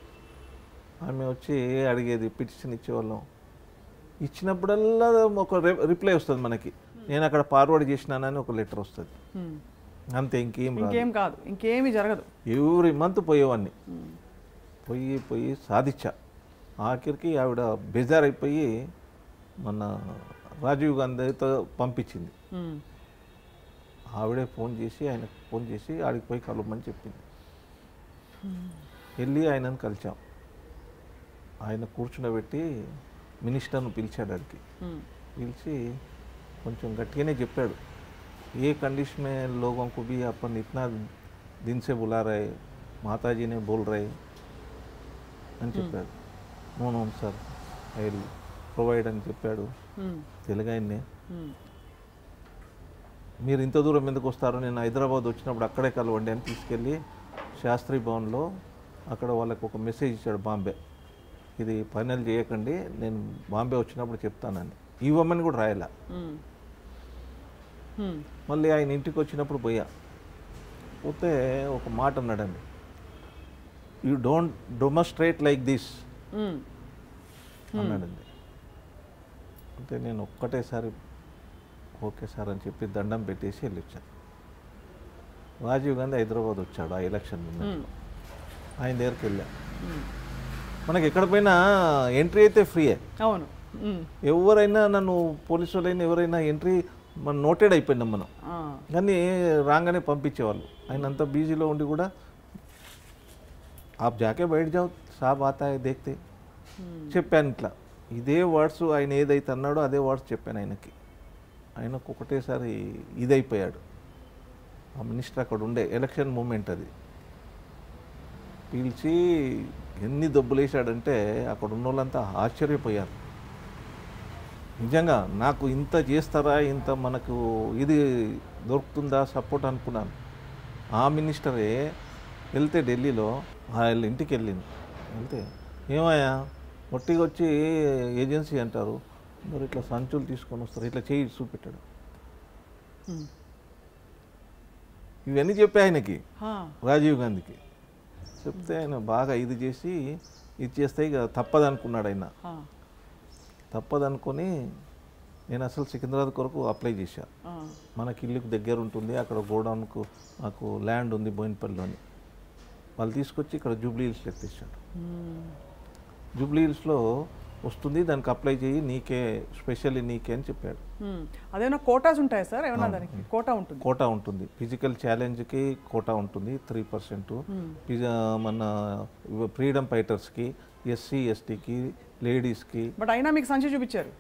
ఆమె వచ్చి అడిగేది పిటిషన్ ఇచ్చేవాళ్ళం ఇచ్చినప్పుడల్లా ఒక రి- రిప్లై వస్తుంది మనకి నేను అక్కడ ఫార్వర్డ్ చేసినానని ఒక లెటర్ వస్తుంది ఉమ్. అంతే ఇంకేం రాదు ఇంకేం కాదు ఇంకేమీ జరగదు ఎవ్రీ మంత్ పోయేవాడిని ఉమ్, పోయి పోయి సాధించా ఆఖరికి ఆవిడ బెజార్ అయిపోయి మన రాజీవ్ గాంధీతో పంపించింది ఉమ్, ఆవిడే ఫోన్ చేసి ఆయనకు ఫోన్ చేసి ఆడికి పోయి కలవమని చెప్పింది వెళ్ళి ఆయనను కలిసాం ఆయన కూర్చుండబెట్టి మినిస్టర్ను పిలిచాడు ఆడికి ఉమ్, పిలిచి కొంచెం గట్టిగానే చెప్పాడు ఏ कंडीशन में लोगों को भी अपन इतना दिन से बुला रहे माताजी ने बोल रहे అని చెప్పాడు no no sir I will provide అని చెప్పాడు ఉమ్, తెలుగు ఆయన్నే ఉమ్, మీరు ఇంత దూరం ఎందుకు వస్తారు నేను హైదరాబాద్ వచ్చినప్పుడు అక్కడే కలవండి అని తీసుకెళ్ళి శాస్త్రి భవన్లో అక్కడ వాళ్ళకి ఒక మెసేజ్ ఇచ్చాడు బాంబే ఇది ఫైనల్ చేయకండి నేను బాంబే వచ్చినప్పుడు చెప్తానని ఇవ్వమని కూడా రాయాల ఉమ్, ఉమ్, మళ్ళీ ఆయన ఇంటికి వచ్చినప్పుడు పోయా పోతే ఒక మాట అన్నాడండి you don't demonstrate like this um, అన్నాడండి అంటే నేను ఒక్కటేసారి ఓకే సార్ అని చెప్పి దండం పెట్టేసి వెళ్ళి వచ్చాను రాజీవ్ గాంధీ హైదరాబాద్ వచ్చాడు ఆ ఎలక్షన్ ముందు ఉమ్, ఆయన దగ్గరికి వెళ్ళా ఉమ్. మనకి ఎక్కడ పోయినా ఎంట్రీ అయితే ఫ్రీయే అవును ఉమ్, ఎవరైనా నన్ను పోలీసు వాళ్ళైనా ఎవరైనా ఎంట్రీ మన నోటెడ్ అయిపోయినాం మనం ఆ, కానీ రాగానే పంపించేవాళ్ళు ఆయన అంత బిజీలో ఉండి కూడా ఆప్ జాకే బయట జావ్ సాబ్ ఆతా హై దేఖ్తే ఉమ్, చెప్పాను ఇట్లా ఇదే వర్డ్స్ ఆయన ఏదైతే అన్నాడో అదే వర్డ్స్ చెప్పాను ఆయనకి ఆయనకు ఒకటేసారి ఇదైపోయాడు ఆ మినిస్టర్ అక్కడ ఉండే ఎలక్షన్ మూమెంట్ అది పిలిచి ఎన్ని దెబ్బలు వేసాడంటే అక్కడ ఉన్న వాళ్ళంతా ఆశ్చర్యపోయారు నిజంగా నాకు ఇంత చేస్తారా ఇంత మనకు ఇది దొరుకుతుందా సపోర్ట్ అనుకున్నాను ఆ మినిస్టరే వెళ్తే ఢిల్లీలో వాళ్ళ ఇంటికి వెళ్ళింది వెళ్తే ఏమయ్యా ఒట్టిగా వచ్చి ఏజెన్సీ అంటారు మరి ఇట్లా సంచులు తీసుకొని వస్తారు ఇట్లా చేయి చూపెట్టాడు ఉమ్, ఇవన్నీ చెప్పా ఆయనకి ఆ, రాజీవ్ గాంధీకి చెప్తే ఆయన బాగా ఇది చేసి ఇది చేస్తే ఇక తప్పదనుకున్నాడు ఆయన ఆ, తప్పదనుకొని నేను అసలు సికింద్రాబాద్ కొరకు అప్లై చేశాను ఆ, మనకి ఇల్లుకు దగ్గర ఉంటుంది అక్కడ గోడౌన్కు మాకు ల్యాండ్ ఉంది బోయినపల్లిలోని వాళ్ళు తీసుకొచ్చి ఇక్కడ జూబ్లీ హిల్స్లో ఎత్తేసాడు ఉమ్, జూబ్లీ హిల్స్లో వస్తుంది దానికి అప్లై చేయి నీకే స్పెషల్లీ నీకే అని చెప్పాడు ఉమ్. అదేమన్నా కోటాస్ ఉంటాయా సార్ ఏమన్నా దానికి కోటా ఉంటుంది కోటా ఉంటుంది ఫిజికల్ ఛాలెంజ్కి కోటా ఉంటుంది త్రీ పర్సెంట్ మన ఫ్రీడమ్ ఫైటర్స్కి ఎస్సీ ఎస్టీకి లేడీస్కి బట్ అయినా మీకు సంచి చూపించారు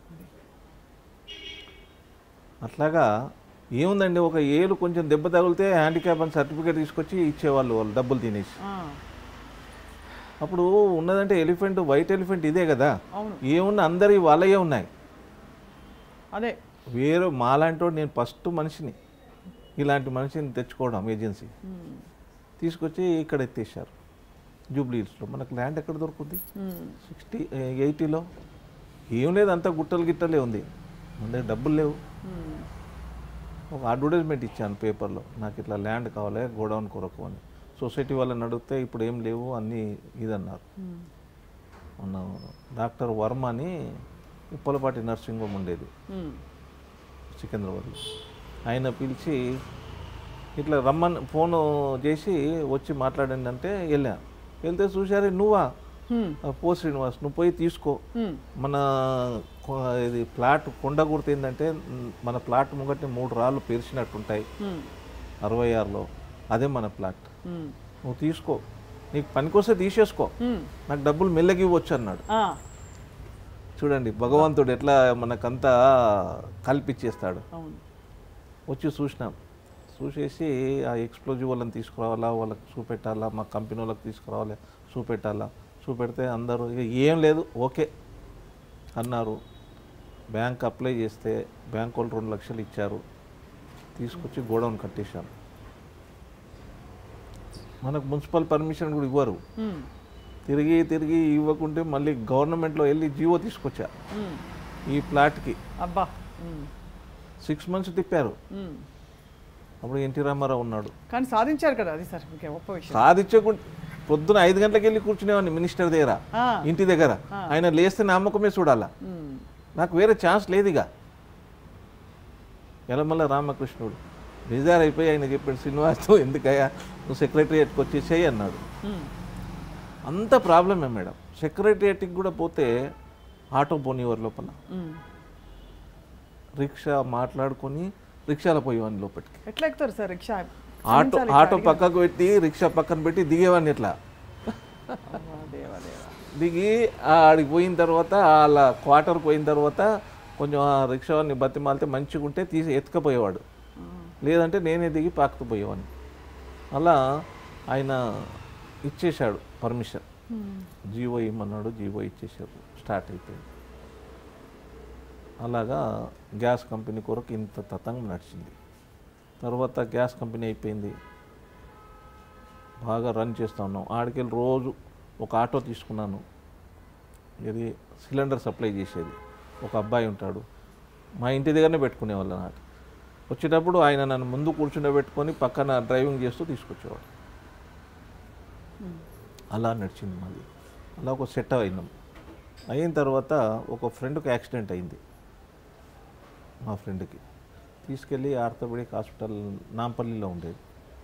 అట్లాగా ఏముందండి ఒక ఏలు కొంచెం దెబ్బ తగిలితే హ్యాండిక్యాప్ అని సర్టిఫికేట్ తీసుకొచ్చి ఇచ్చేవాళ్ళు వాళ్ళు డబ్బులు తినేసి ఆ, అప్పుడు ఉన్నదంటే ఎలిఫెంట్ వైట్ ఎలిఫెంట్ ఇదే కదా అవును ఏమున్నా అందరి వాళ్ళయే ఉన్నాయి అదే వేరే మాలాంటి వాడు నేను ఫస్ట్ మనిషిని ఇలాంటి మనిషిని తెచ్చుకోవడం ఏజెన్సీ ఉమ్, తీసుకొచ్చి ఇక్కడ ఎత్తేసారు జూబ్లీ హిల్స్లో మనకు ల్యాండ్ ఎక్కడ దొరుకుతుంది ఉమ్, సిక్స్టీ ఎయిటీలో ఏం లేదు అంతా గుట్టలు గిట్టలే ఉంది మన దగ్గర డబ్బులు లేవు ఉమ్, ఒక అడ్వర్టైజ్మెంట్ ఇచ్చాను పేపర్లో నాకు ఇట్లా ల్యాండ్ కావాలి గోడౌన్ కొరకు అని సొసైటీ వాళ్ళని అడిగితే ఇప్పుడు ఏం లేవు అన్నీ ఇదన్నారు ఉమ్, మొన్న డాక్టర్ వర్మ అని ఉప్పలపాటి నర్సింగ్ హోమ్ ఉండేది ఉమ్, సికింద్రాబాద్లో ఆయన పిలిచి ఇట్లా రమ్మని ఫోన్ చేసి వచ్చి మాట్లాడండి అంటే వెళ్ళా వెళ్తే చూసారే నువ్వా ఉమ్, ఆ, పో శ్రీనివాస్ నువ్వు పోయి తీసుకో ఉమ్, మన కొ- ఇది ప్లాట్ కొండ గుర్తు ఏంటంటే మ్, మన ప్లాట్ ముంగటి మూడు రాళ్ళు పేర్చినట్టుంటాయి ఉమ్, అరవై ఆరులో అదే మన ప్లాట్ ఉమ్, నువ్వు తీసుకో నీకు పనికొస్తే తీసేసుకో ఉమ్, నాకు డబ్బులు మెల్లగి ఇవ్వచ్చు అన్నాడు ఆ, చూడండి భగవంతుడు ఎట్లా మనకంతా కల్పించేస్తాడు అవును వచ్చి చూసినాం చూసేసి ఆ ఎక్స్ప్లోజివ్ వాళ్ళని తీసుకురావాలా వాళ్ళకి చూపెట్టాలా మా కంపెనీ వాళ్ళకి తీసుకురావాలి చూపెట్టాలా చూపెడితే అందరూ ఇక ఏం లేదు ఓకే అన్నారు బ్యాంక్ అప్లై చేస్తే బ్యాంక్ వాళ్ళు రెండు లక్షలు ఇచ్చారు తీసుకొచ్చి గోడౌన్ కట్టేశాను మనకు మున్సిపల్ పర్మిషన్ కూడా ఇవ్వరు మ్మ్. తిరిగి తిరిగి ఇవ్వకుంటే మళ్ళీ గవర్నమెంట్లో వెళ్ళి జీవో తీసుకొచ్చా మ్మ్. ఈ ప్లాట్కి అబ్బా మ్మ్. సిక్స్ మంత్స్ తిప్పారు మ్మ్. అప్పుడు ఎన్టీ రామారావు ఉన్నాడు కానీ సాధించారు కదా అది సార్ ఇంకే గొప్ప విషయం సాధించకుండా పొద్దున ఐదు గంటలకు వెళ్ళి కూర్చునేవాడిని మినిస్టర్ దగ్గర ఆ. ఇంటి దగ్గర ఆయన లేస్తే నా అమ్మకమే చూడాలా మ్మ్. నాకు వేరే ఛాన్స్ లేదు ఇక ఎలమల్ల రామకృష్ణుడు రిజైర్ అయిపోయి ఆయన చెప్పాడు శ్రీనివాస్తో ఎందుకయ్యా నువ్వు సెక్రటరియట్కి వచ్చేసేయి అన్నాడు మ్మ్. అంత ప్రాబ్లమే మేడం సెక్రటరియట్కి కూడా పోతే ఆటో పోనివారు లోపల మ్మ్. రిక్షా మాట్లాడుకొని రిక్షాలో పోయేవాడిని లోపలికి ఎట్లా ఎక్కుతారు సార్ రిక్షా ఆటో క్షమించాలి ఆటో పక్కకు పెట్టి రిక్షా పక్కన పెట్టి దిగేవాడిని ఇట్లా అబ్బా, దేవా దేవా దిగి ఆ ఆడికి పోయిన తర్వాత వాళ్ళ క్వార్టర్ పోయిన తర్వాత కొంచెం ఆ రిక్షాని బతిమాలితే మంచిగా ఉంటే తీసి ఎత్తుకపోయేవాడు లేదంటే నేనే దిగి పాకుతూ పోయేవాడిని అలా ఆయన ఇచ్చేశాడు పర్మిషన్ జీవో ఇమ్మన్నాడు జీవో ఇచ్చేసాడు స్టార్ట్ అయిపోయింది అలాగా గ్యాస్ కంపెనీ కొరకు ఇంత తతంగం నడిచింది తర్వాత గ్యాస్ కంపెనీ అయిపోయింది బాగా రన్ చేస్తూ ఉన్నాం ఆడికెళ్ళి రోజు ఒక ఆటో తీసుకున్నాను ఇది సిలిండర్ సప్లై చేసేది ఒక అబ్బాయి ఉంటాడు మా ఇంటి దగ్గరనే పెట్టుకునేవాళ్ళు నాకు వచ్చేటప్పుడు ఆయన నన్ను ముందు కూర్చుండబెట్టుకొని పక్కన డ్రైవింగ్ చేస్తూ తీసుకొచ్చేవాడు అలా నడిచింది మాది అలా ఒక సెట్ అయినాం అయిన తర్వాత ఒక ఫ్రెండ్కి యాక్సిడెంట్ అయింది మా ఫ్రెండ్కి తీసుకెళ్ళి ఆర్థోపెడిక్ హాస్పిటల్ నాంపల్లిలో ఉండేది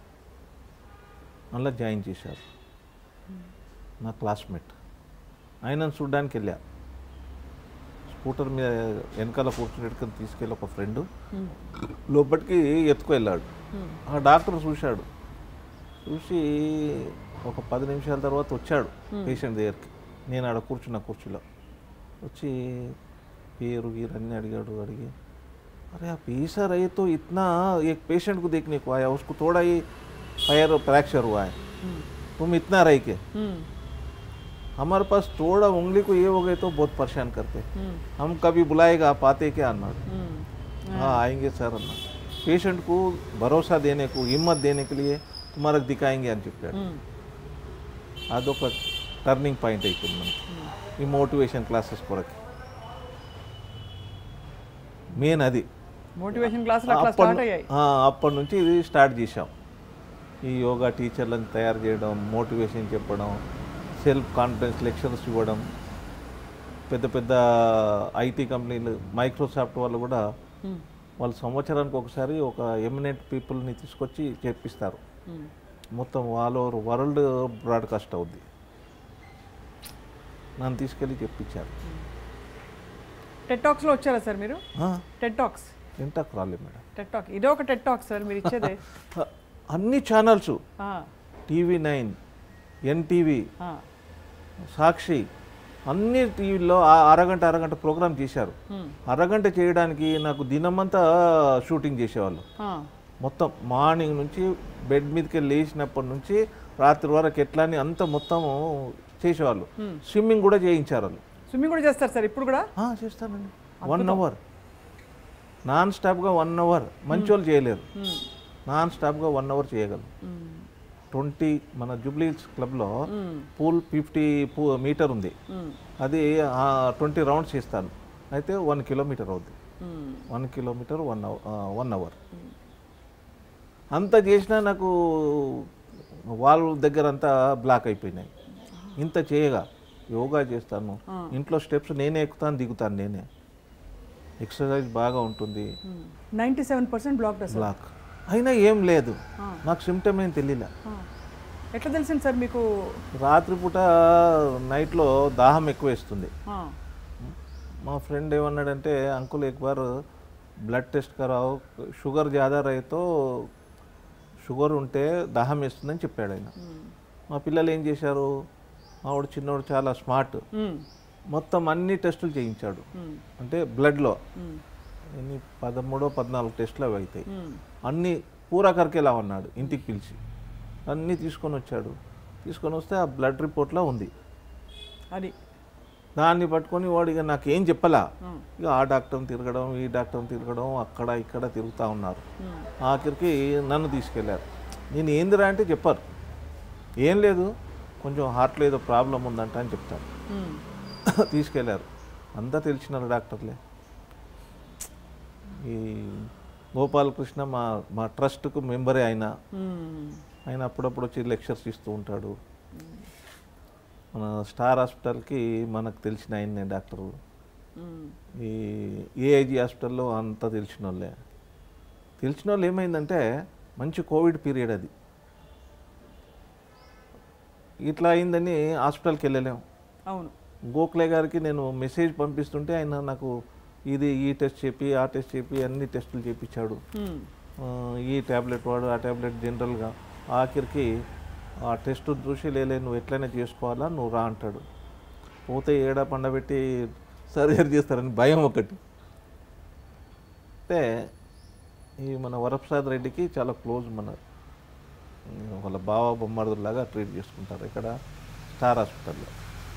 అలా జాయిన్ చేశారు నా క్లాస్మేట్ ఆయనను చూడడానికి వెళ్ళా స్కూటర్ మీద వెనకాల కూర్చుని తీసుకెళ్ళి ఒక ఫ్రెండ్ లోపలికి ఎత్తుకు వెళ్ళాడు ఆ డాక్టర్ చూశాడు చూసి ఒక పది నిమిషాల తర్వాత వచ్చాడు పేషెంట్ దగ్గరికి నేను ఆడ కూర్చున్న కుర్చీలో వచ్చి పేరు గీరు అన్నీ అడిగాడు అడిగి अरे आप ऐसा रहे तो इतना एक पेशेंट को देखने को आया उसको थोड़ा ही पैर फ्रैक्चर हुआ है तुम इतना रहे के మ్మ్. हमारे पास थोड़ा उंगली को ये हो गए तो बहुत परेशान करते మ్మ్. हम कभी बुलाएगा आप आते क्या అన్నాడు మ్మ్. हाँ आएंगे सर అన్నాడు పేషెంట్ को भरोसा देने को हिम्मत देने के लिए तुम्हारा दिखाएंगे అని చెప్పాడు మ్మ్. అదొక టర్నింగ్ పాయింట్ అయిపోయింది మనకి ఈ మోటివేషన్ క్లాసెస్ కొరకి మెయిన్ అది మోటివేషన్ క్లాసులు అట్లా అప్పటి స్టార్ట్ అయ్యాయి ఆ, అప్పటి నుంచి ఇది స్టార్ట్ చేశాం ఈ యోగా టీచర్లను తయారు చేయడం మోటివేషన్ చెప్పడం సెల్ఫ్ కాన్ఫిడెన్స్ లెక్చర్స్ ఇవ్వడం పెద్ద పెద్ద ఐటీ కంపెనీలు మైక్రోసాఫ్ట్ వాళ్ళు కూడా మ్మ్. వాళ్ళు సంవత్సరానికి ఒకసారి ఒక ఎమినెంట్ పీపుల్ని తీసుకొచ్చి చేపిస్తారు మ్మ్. మొత్తం ఆల్ ఓవర్ వరల్డ్ బ్రాడ్కాస్ట్ అవుద్ది నన్ను తీసుకెళ్ళి చెప్పించారు టెట్ టాక్స్లో వచ్చారా సార్ మీరు టెట్ టాక్స్ ఇంటకు రాలేదు మేడం టెట్ టాక్ ఇదే ఒక టెట్ టాక్ సార్ మీరు ఇచ్చేదే అన్ని ఛానల్స్ ఆ, టీవీ నైన్ ఎన్టీవీ ఆ. సాక్షి అన్ని టీవీల్లో ఆ అరగంట అరగంట ప్రోగ్రామ్ చేశారు మ్మ్. అరగంట చేయడానికి నాకు దినమంతా షూటింగ్ చేసేవాళ్ళు ఆ. మొత్తం మార్నింగ్ నుంచి బెడ్ మీదకి లేచినప్పటి నుంచి రాత్రి వరకు ఎట్లా అని అంత మొత్తం చేసేవాళ్ళు స్విమ్మింగ్ కూడా చేయించారు వాళ్ళు స్విమ్మింగ్ కూడా చేస్తారు సార్ ఇప్పుడు కూడా ఆ, చేస్తానండి వన్ అవర్ నాన్ స్టాప్గా వన్ అవర్ మంచి వాళ్ళు చేయలేరు మ్మ్. నాన్ స్టాప్గా వన్ అవర్ చేయగలరు మ్మ్. ట్వంటీ మన జూబ్లీహిల్స్ క్లబ్లో మ్మ్. పూల్ ఫిఫ్టీ పూ మీటర్ ఉంది మ్మ్. అది ట్వంటీ రౌండ్స్ చేస్తాను అయితే వన్ కిలోమీటర్ అవుద్ది మ్మ్. One kilometre one hour one hour అంత చేసినా నాకు వాళ్ళ దగ్గర అంతా బ్లాక్ అయిపోయినాయి ఇంత చేయగా యోగా చేస్తాను ఇంట్లో స్టెప్స్ నేనే ఎక్కుతాను దిగుతాను నేనే ఎక్సర్సైజ్ బాగా ఉంటుంది ninety seven percent block sir block అయినా ఏం లేదు నాకు సిమ్టమ్ ఏం తెలియలే ఆ. ఎట్లా తెలిసింది సార్ మీకు రాత్రిపూట నైట్లో దాహం ఎక్కువ వేస్తుంది ఆ. మా ఫ్రెండ్ ఏమన్నాడంటే అంకుల్ एक बार బ్లడ్ టెస్ట్ कराओ షుగర్ ज़्यादा रहे तो షుగర్ ఉంటే దాహం వేస్తుందని చెప్పాడు ఆయన మా పిల్లలు ఏం చేశారు మావాడు చిన్నోడు చాలా స్మార్ట్ మ్మ్. మొత్తం అన్ని టెస్టులు చేయించాడు మ్మ్. అంటే బ్లడ్లో మ్మ్. ఎన్ని పదమూడో పద్నాలుగు టెస్టులు అవి అవుతాయి మ్మ్. అన్నీ పూరా కరికేలా ఉన్నాడు ఇంటికి పిలిచి అన్నీ తీసుకొని వచ్చాడు తీసుకొని వస్తే ఆ బ్లడ్ రిపోర్ట్లో ఉంది అది దాన్ని పట్టుకొని వాడు ఇక నాకేం చెప్పలా ఉమ్, ఇక ఆ డాక్టర్ని తిరగడం ఈ డాక్టర్ని తిరగడం అక్కడ ఇక్కడ తిరుగుతూ ఉన్నారు ఉమ్, ఆఖరికి నన్ను తీసుకెళ్ళారు నేను ఏందిరా అంటే చెప్పారు ఏం లేదు కొంచెం హార్ట్లో ఏదో ప్రాబ్లం ఉందంట అని చెప్తారు ఉమ్, తీసుకెళ్లారు అంతా తెలిసినారు డాక్టర్లే ఈ గోపాలకృష్ణ మా మా ట్రస్ట్కు మెంబరే ఆయన ఉమ్, ఆయన అప్పుడప్పుడు వచ్చి లెక్చర్స్ ఇస్తూ ఉంటాడు మన స్టార్ హాస్పిటల్కి మనకు తెలిసిన ఆయన్నే డాక్టరు ఉమ్, ఈ ఏఐజీ హాస్పిటల్లో అంతా తెలిసిన వాళ్ళే తెలిసిన వాళ్ళు ఏమైందంటే మంచి కోవిడ్ పీరియడ్ అది ఇట్లా అయిందని హాస్పిటల్కి వెళ్ళలేము అవును గోఖలే గారికి నేను మెసేజ్ పంపిస్తుంటే ఆయన నాకు ఇది ఈ టెస్ట్ చెప్పి ఆ టెస్ట్ చెప్పి అన్ని టెస్టులు చేయించాడు ఉమ్, ఆ, ఈ ట్యాబ్లెట్ వాడు ఆ ట్యాబ్లెట్ జనరల్గా ఆఖరికి ఆ టెస్ట్ చూసి లేలే నువ్వు ఎట్లయినా చేసుకోవాలా నువ్వు రా అంటాడు పోతే ఏడా పండబెట్టి సర్జరీ చేస్తారని భయం ఒకటి అంటే ఈ మన వరప్రసాద్ రెడ్డికి చాలా క్లోజ్ మన వాళ్ళ బావ బొమ్మడులాగా ట్రీట్ చేసుకుంటారు ఇక్కడ స్టార్ హాస్పిటల్లో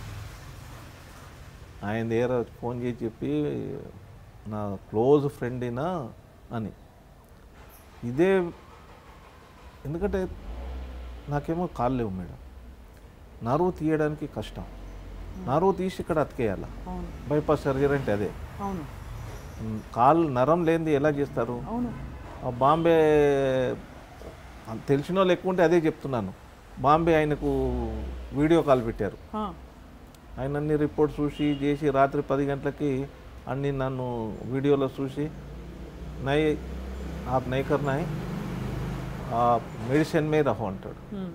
ఆయన దగ్గర ఫోన్ చేసి చెప్పి నా క్లోజ్ ఫ్రెండినా అని ఇదే ఎందుకంటే నాకేమో కాళ్ళు లేవు మేడం నరువు తీయడానికి కష్టం నరువు తీసి ఇక్కడ అతికేయాల అవును బైపాస్ సర్జరీ అంటే అదే అవును ఉమ్, కాళ్ళు నరం లేనిది ఎలా చేస్తారు అవును ఆ బాంబే అంత తెలిసిన వాళ్ళు ఎక్కువ ఉంటే అదే చెప్తున్నాను బాంబే ఆయనకు వీడియో కాల్ పెట్టారు ఆ, ఆయన అన్ని రిపోర్ట్స్ చూసి చేసి రాత్రి పది గంటలకి అన్ని నన్ను వీడియోలో చూసి నై ఆప్ నై కర్నా హై ఆ మెడిసిన్ మే రహో అంటాడు ఉమ్.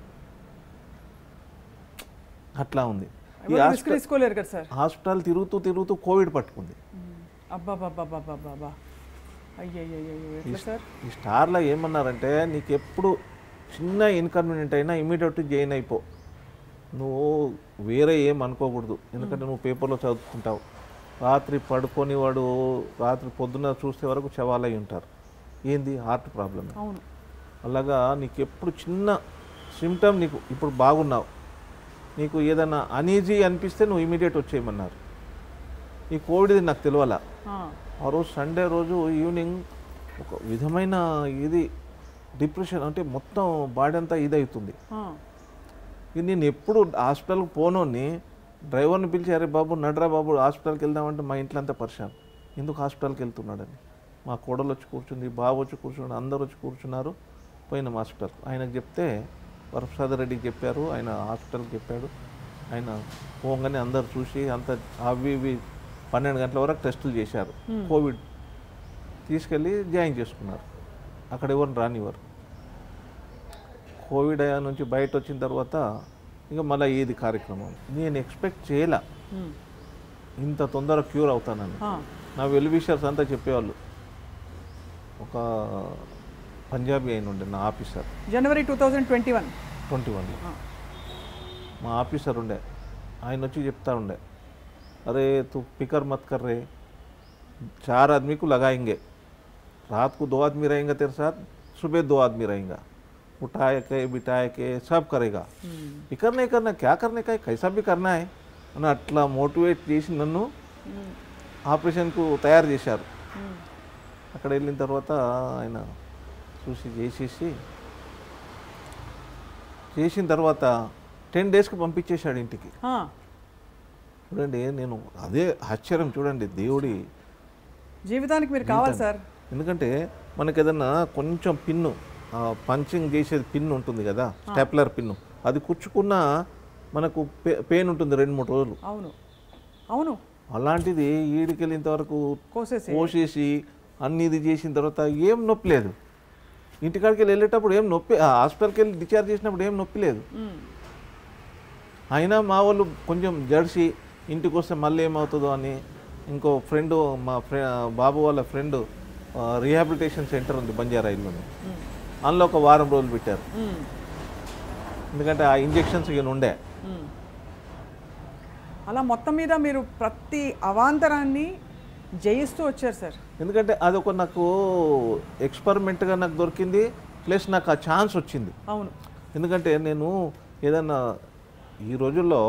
అట్లా ఉంది ఈ ఎవరు రిస్క్ హాస్పిటల్ తీసుకోలేరు కదా సార్ హాస్పిటల్ తిరుగుతూ తిరుగుతూ కోవిడ్ పట్టుకుంది అబ్బాబ్బాబ్బాబ్బాబ్బా అయ్యయ్యో ఎట్లా సార్ ఈ స్టార్లో ఏమన్నారంటే నీకు ఎప్పుడు చిన్న ఇన్కన్వీనియంట్ అయినా ఇమీడియట్ జాయిన్ అయిపో నువ్వు వేరే ఏం అనుకోకూడదు ఎందుకంటే నువ్వు పేపర్లో చదువుకుంటావు రాత్రి పడుకొని వాడు రాత్రి పొద్దున చూస్తే వరకు శవాలై ఉంటారు ఏంది హార్ట్ ప్రాబ్లమ్ అవును అలాగా నీకు ఎప్పుడు చిన్న సిమ్టమ్ నీకు ఇప్పుడు బాగున్నావు నీకు ఏదైనా అనీజీ అనిపిస్తే నువ్వు ఇమీడియట్ వచ్చేయమన్నారు ఈ కోవిడ్ది నాకు తెలియాల ఆ, ఆ రోజు సండే రోజు ఈవినింగ్ ఒక విధమైన ఇది డిప్రెషన్ అంటే మొత్తం బాడీ అంతా ఇదవుతుంది ఆ, ఇది నేను ఎప్పుడు హాస్పిటల్కి పోనోని డ్రైవర్ని పిలిచి అరే బాబు నడరా బాబు హాస్పిటల్కి వెళ్దామంటే మా ఇంట్లో అంతా పరిశాన్ ఎందుకు హాస్పిటల్కి వెళ్తున్నాడని మా కోడలు వచ్చి కూర్చుంది బాబు వచ్చి కూర్చున్నాడు అందరు వచ్చి కూర్చున్నారు పోయినాం హాస్పిటల్ ఆయనకు చెప్తే వరప్రసాద్ రెడ్డికి చెప్పారు ఆయన హాస్పిటల్కి చెప్పాడు ఆయన పోగానే అందరు చూసి అంత అవి ఇవి పన్నెండు గంటల వరకు టెస్టులు చేశారు కోవిడ్ తీసుకెళ్ళి జాయిన్ చేసుకున్నారు అక్కడ ఎవరిని రానివ్వరు కోవిడ్ అయ్యా నుంచి బయట వచ్చిన తర్వాత ఇంకా మళ్ళీ ఏది కార్యక్రమం నేను ఎక్స్పెక్ట్ చేయలే ఉమ్, ఇంత తొందర క్యూర్ అవుతానని ఆ, నా వెల్ విషర్స్ అంతా చెప్పేవాళ్ళు ఒక పంజాబీ అయిన ఉండే నా officer January two thousand twenty one twenty వన్లో మా ఆఫీసర్ ఉండే ఆయన వచ్చి చెప్తా ఉండే अरे तू फिक्र मत कर रहे चार आदमी को लगाएंगे रात को दो आदमी रहेंगे तेरे साथ सुबह दो आदमी रहेगा उठाए के बिठाए के सब करेगा फिक्र नहीं करना क्या करने का है कैसा भी करना है అని అట్లా మోటివేట్ చేసి నన్ను ఆపరేషన్కు తయారు చేశారు అక్కడ వెళ్ళిన తర్వాత ఆయన చూసి చేసేసి చేసిన తర్వాత టెన్ డేస్కి పంపించేశాడు ఇంటికి ఆ, చూడండి నేను అదే ఆశ్చర్యం చూడండి దేవుడి జీవితానికి మీరు కావాలి సార్ ఎందుకంటే మనకి ఏదన్నా కొంచెం పిన్ను ఆ, పంచింగ్ చేసేది పిన్ ఉంటుంది కదా స్టెప్లర్ పిన్ను అది కుచ్చుకున్న మనకు పే పెయిన్ ఉంటుంది రెండు మూడు రోజులు అవును అవును అలాంటిది ఈడికి వెళ్ళేంత వరకు కోసేసి కోసేసి అన్ని ఇది చేసిన తర్వాత ఏం నొప్పి లేదు ఇంటికాడికి వెళ్ళి వెళ్ళేటప్పుడు ఏం నొప్పి ఆ హాస్పిటల్కి వెళ్ళి డిశ్చార్జ్ చేసినప్పుడు ఏం నొప్పి లేదు ఉమ్, అయినా మా వాళ్ళు కొంచెం జడిసి ఇంటికి వస్తే మళ్ళీ ఏమవుతుందో అని ఇంకో ఫ్రెండ్ మా ఫ్రె బాబు వాళ్ళ ఫ్రెండ్ రీహాబిలిటేషన్ సెంటర్ ఉంది బంజారా ఇల్లుని అందులో ఒక వారం రోజులు పెట్టారు ఉమ్, ఎందుకంటే ఆ ఇంజెక్షన్స్ ఇక ఉండే ఉమ్. అలా మొత్తం మీద మీరు ప్రతి అవాంతరాన్ని జయిస్తూ వచ్చారు సార్ ఎందుకంటే అదొక నాకు ఎక్స్పెరిమెంట్గా నాకు దొరికింది ప్లస్ నాకు ఆ ఛాన్స్ వచ్చింది అవును ఎందుకంటే నేను ఏదన్నా ఈ రోజుల్లో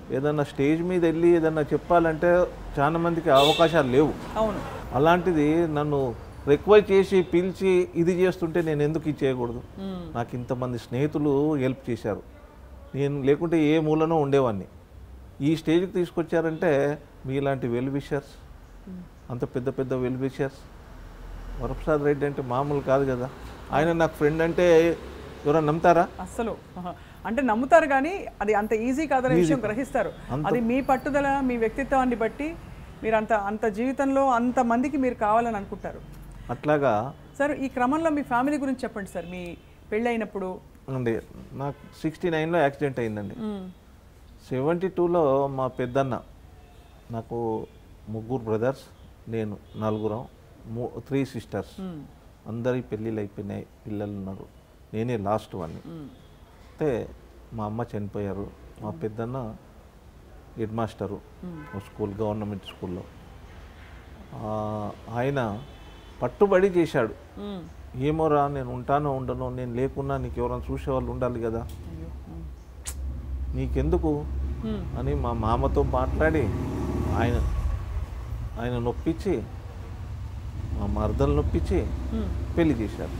ఏదన్నా స్టేజ్ మీద వెళ్ళి ఏదన్నా చెప్పాలంటే చాలా మందికి అవకాశాలు లేవు అవును అలాంటిది నన్ను రిక్వెస్ట్ చేసి పిలిచి ఇది చేస్తుంటే నేను ఎందుకు ఇది చేయకూడదు నాకు ఇంతమంది స్నేహితులు హెల్ప్ చేశారు నేను లేకుంటే ఏ మూలనో ఉండేవాడిని ఈ స్టేజ్కి తీసుకొచ్చారంటే మీలాంటి వెల్ విషర్స్ అంత పెద్ద పెద్ద వెల్ విషర్స్ వరప్రసాద్ రెడ్డి అంటే మామూలు కాదు కదా ఆయన నాకు ఫ్రెండ్ అంటే ఎవరైనా నమ్ముతారా అస్సలు ఆహా. అంటే నమ్ముతారు కానీ అది అంత ఈజీ కాదనే విషయం గ్రహిస్తారు అది మీ పట్టుదల మీ వ్యక్తిత్వాన్ని బట్టి మీరు అంత అంత జీవితంలో అంత మందికి మీరు కావాలని అనుకుంటారు అట్లాగా సార్ ఈ క్రమంలో మీ ఫ్యామిలీ గురించి చెప్పండి సార్ మీ పెళ్ళి అయినప్పుడు అండి నాకు సిక్స్టీ నైన్లో యాక్సిడెంట్ అయిందండి సెవెంటీ టూలో మా పెద్దన్న నాకు ముగ్గురు బ్రదర్స్ నేను నలుగురం మూ త్రీ సిస్టర్స్ అందరి పెళ్ళిళ్ళు అయిపోయినాయి పిల్లలు ఉన్నారు నేనే లాస్ట్ వాడిని అయితే మా అమ్మ చనిపోయారు మా పెద్దన్న హెడ్ మాస్టరు ఓ స్కూల్ గవర్నమెంట్ స్కూల్లో ఆ, ఆయన పట్టుబడి చేశాడు ఏమోరా నేను ఉంటానో ఉండనో నేను లేకున్నా నీకు ఎవరైనా చూసేవాళ్ళు ఉండాలి కదా నీకెందుకు అని మా మామతో మాట్లాడి ఆయన ఆయన నొప్పించి మా మరదలు నొప్పించి పెళ్లి చేశారు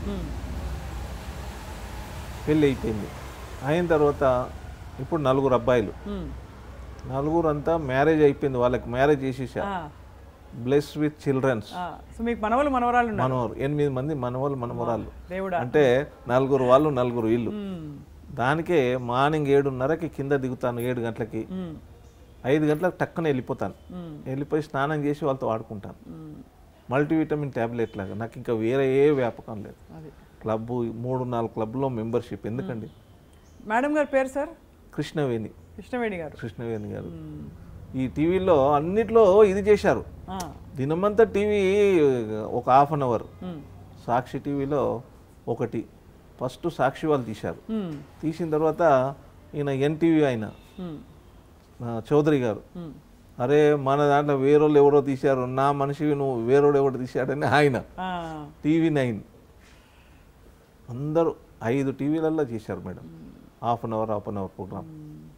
పెళ్ళి అయిపోయింది అయిన తర్వాత ఇప్పుడు నలుగురు అబ్బాయిలు నలుగురు అంతా మ్యారేజ్ అయిపోయింది వాళ్ళకి మ్యారేజ్ చేసేసారు బ్లెస్ విత్ చిల్డ్రన్స్ సో మీకు మనవలు మనవరాలు ఉన్నారు మనవరు ఎనిమిది మంది మనవలు మనవరాళ్ళు దేవుడా అంటే నలుగురు వాళ్ళు నలుగురు ఇల్లు దానికే మార్నింగ్ ఏడున్నరకి కింద దిగుతాను ఏడు గంటలకి ఐదు గంటలకు టక్కన వెళ్ళిపోతాను వెళ్ళిపోయి స్నానం చేసి వాళ్ళతో ఆడుకుంటాను మల్టీవిటమిన్ ట్యాబ్లెట్ లాగా నాకు ఇంకా వేరే ఏ వ్యాపకం లేదు అది క్లబ్ మూడు నాలుగు క్లబ్లో మెంబర్షిప్ ఎందుకండి మేడం గారి పేరు సార్ కృష్ణవేణి కృష్ణవేణి గారు కృష్ణవేణి గారు ఈ టీవీలో అన్నిట్లో ఇది చేశారు ఆ, దినమంతా టీవీ ఒక హాఫ్ అన్ అవర్ ఉమ్, సాక్షి టీవీలో ఒకటి ఫస్ట్ సాక్షి వాళ్ళు తీశారు ఉమ్, తీసిన తర్వాత ఈయన ఎన్టీవీ ఆయన ఉమ్, ఆ, చౌదరి గారు ఉమ్. అరే మన దాంట్లో వేరోళ్ళు ఎవరో తీశారు నా మనిషివి నువ్వు వేరోడు ఎవరు తీశాడని ఆయన ఆ, టీవీ నైన్ అందరూ ఐదు టీవీలలో చేశారు madam half an hour half an hour program